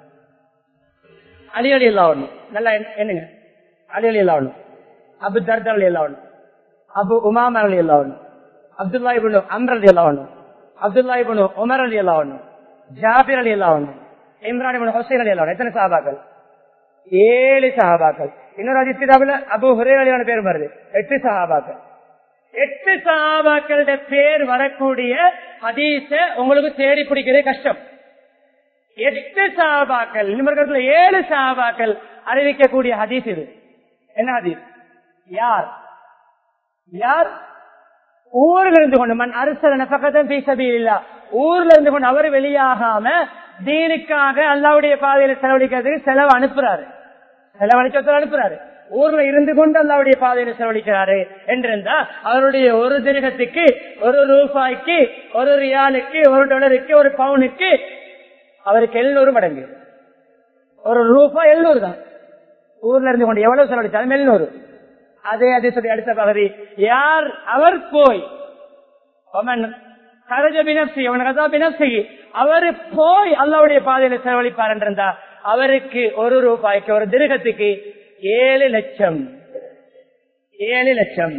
அலி அலி இல்லா ஒண்ணும் நல்லா என்னங்க அலி அலி இல்லா ஒண்ணும் அபு தர்தர் அலி இல்லா ஒண்ணும் அபு உமாம் அலி இல்லா ஒண்ணும் அப்துல்லா இபுனு அம்ர் அலி இல்லா ஒண்ணும் அப்துல்லா இபுனு உமர் அலி அல்லா ஒண்ணும் ஜாபிர் அலி அல்லா ஒண்ணும் இம்ரான் இபுனு ஹுசைன் அலி அல்லா எத்தனை சஹாபாக்கள் ஏழு சஹாபாக்கள் இன்னொரு அதிர்ச்சிதாபில அபு ஹுரே அலியான பேர் வருது எட்டு சஹாபாக்கள் எட்டு சஹாபாக்களோட பேர் வரக்கூடிய ஹதீஸ உங்களுக்கு தேடி பிடிக்கிறது கஷ்டம் எட்டு சஹாபாக்கள் நிமிடத்துல ஏழு சஹாபாக்கள் அறிவிக்கக்கூடிய ஹதீஸ் இது என்ன ஹதீஸ் யார் யார் ஊர்ல இருந்து கொண்டு மண் அரசன பக்கத்தம் பேசபில்லா ஊர்ல இருந்து கொண்டு அவர் வெளியாகாம தீனுக்காக அல்லாவுடைய பாதையில செலவழிக்கிறதுக்கு செலவு அனுப்புறாரு செலவழிச்சத்தில் அனுப்புறாரு ஊர்ல இருந்து கொண்டு அல்லாவுடைய பாதையில செலவழிக்கிறாரு என்றிருந்தா அவருடைய ஒரு தினகத்துக்கு ஒரு ரூபாய்க்கு ஒரு ரியாலுக்கு ஒரு டாலருக்கு ஒரு பவுனுக்கு அவருக்கு எழுநூறு மடங்கு ஒரு ரூபாய் எழுநூறு தான் ஊர்ல இருந்து கொண்டு எவ்வளவு செலவழிச்சாலும் எழுநூறு அதே அதே சொல்லி அடுத்த பகுதி யார் அவர் போய் அவரு போய் அல்லாவுடைய பாதையில செலவழிப்பார் என்றிருந்தா அவருக்கு ஒரு ரூபாய்க்கு ஒரு திருகத்துக்கு ஏழு லட்சம் ஏழு லட்சம்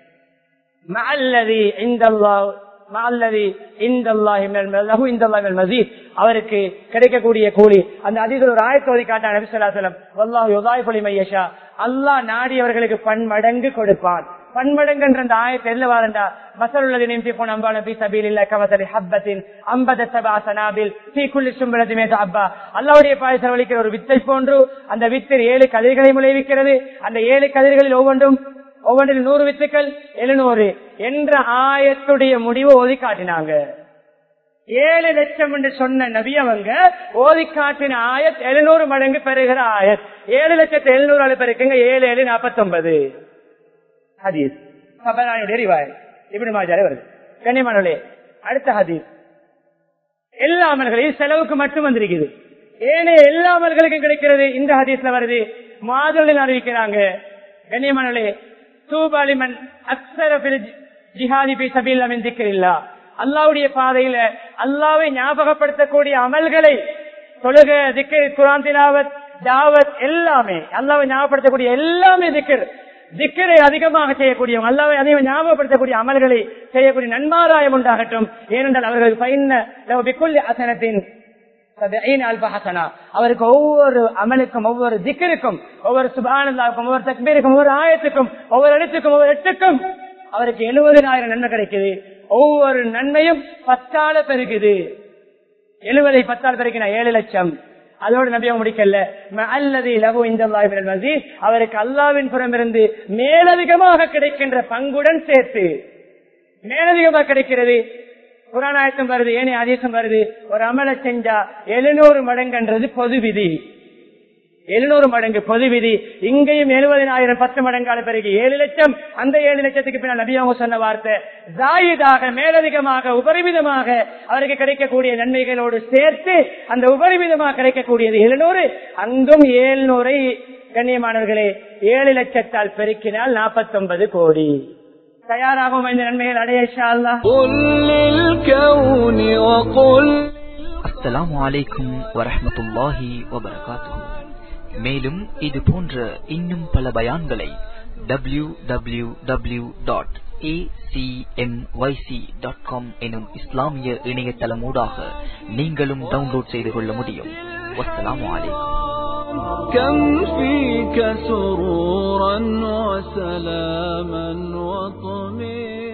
அவருக்கு கிடைக்கக்கூடிய கூலி அந்த அதிக ஒரு ஆயத்தோதி காட்டான் நபிசல்லாசலம் மையஷா அல்லாஹ் நாடியவர்களுக்கு பன்மடங்கு கொடுப்பான் பன்மடங்கு என்ற அந்த ஆயத்தை எல்ல வாரண்டா மசலுள்ளது நிமித்தி போன அம்பான பி சபீல் இல்ல கவசலி ஹப்பத்தின் ஐம்பது சபா சனாபில் தீக்குள்ளி சும்பளத்து மேத அப்பா அல்லாவுடைய பாய செலவழிக்கிற ஒரு வித்தை போன்று அந்த வித்தில் ஏழு கதிர்களை முளைவிக்கிறது அந்த ஏழு கதிர்களில் ஒவ்வொன்றும் ஒவ்வொன்றில் நூறு வித்துக்கள் எழுநூறு என்ற ஆயத்துடைய முடிவு ஓதி காட்டினாங்க ஏழு லட்சம் என்று சொன்ன நபி அவங்க ஓதி காட்டின ஆயத் எழுநூறு மடங்கு பெறுகிற ஆயத் ஏழு லட்சத்து எழுநூறு ஆளு பெருக்குங்க ஏழு ஏழு நாற்பத்தி ஒன்பது ஹதீஸ் சபரானுடைய ரிவாய் இப்படி மாஜாரே வருது கண்ணியமானே அடுத்த ஹதீஸ் எல்லா அமல்களையும் செலவுக்கு மட்டும் வந்திருக்குது ஏனைய எல்லா அமல்களுக்கும் கிடைக்கிறது இந்த ஹதீஸ்ல வருது மாதலில் அறிவிக்கிறாங்க கண்ணியமானே தூபாலிமன் அக்சர ஜிஹாதி பி சபீல் திக்கிறில்லா அல்லாவுடைய பாதையில அல்லாவை ஞாபகப்படுத்தக்கூடிய அமல்களை தொழுக திக்கு குரான் திலாவத் ஜாவத் எல்லாமே அல்லாவை ஞாபகப்படுத்தக்கூடிய எல்லாமே திக்கர் திக்கரை அதிகமாக செய்யக்கூடியவங்க அல்லாவை அதிகம் ஞாபகப்படுத்தக்கூடிய அமல்களை செய்யக்கூடிய நன்மாராயம் உண்டாகட்டும் ஏனென்றால் அவர்கள் பயன் அசனத்தின் அவருக்கு ஒவ்வொரு அமலுக்கும் ஒவ்வொரு திக்கருக்கும் ஒவ்வொரு சுபானந்தாவுக்கும் ஒவ்வொரு தக்பீருக்கும் ஒவ்வொரு ஆயத்துக்கும் ஒவ்வொரு எழுத்துக்கும் ஒவ்வொரு எட்டுக்கும் அவருக்கு எழுபதினாயிரம் நன்மை கிடைக்குது ஒவ்வொரு நன்மையும் பத்தால பெருகுது எழுபதை பத்தால் பெருக்கின ஏழு லட்சம் அதோடு நபியா முடிக்கல அல்லது லகு இந்த மசீத் அவருக்கு அல்லாவின் புறமிருந்து மேலதிகமாக கிடைக்கின்ற பங்குடன் சேர்த்து மேலதிகமாக கிடைக்கிறது புராணாயத்தம் வருது ஏனே அதேசம் வருது ஒரு அமல செஞ்சா எழுநூறு மடங்குன்றது பொது விதி எழுநூறு மடங்கு பொது விதி இங்கேயும் எழுபதினாயிரம் பத்து மடங்கால பிறகு ஏழு லட்சம் அந்த ஏழு லட்சத்துக்கு பின்னால் நபியாங்க சொன்ன வார்த்தை ஜாயிதாக மேலதிகமாக உபரிமிதமாக அவருக்கு கிடைக்கக்கூடிய நன்மைகளோடு சேர்த்து அந்த உபரிமிதமாக கிடைக்கக்கூடியது எழுநூறு அங்கும் ஏழ்நூறை கண்ணியமானவர்களே ஏழு லட்சத்தால் பெருக்கினால் நாற்பத்தி ஒன்பது கோடி தயாராகும் இந்த நன்மைகள் அடைய அஸ்ஸலாமு அலைக்கும் வரஹமத்துல்லாஹி வபரகாத்துஹு மேலும் இது போன்ற இன்னும் பல பயான்களை W W W dot acmyc.com எனும் இஸ்லாமிய இணையதளமூடாக நீங்களும் டவுன்லோட் செய்து கொள்ள முடியும் வஸ்ஸலாமு அலைக்கும் كم فيك سرورا وسلاما وطمئنا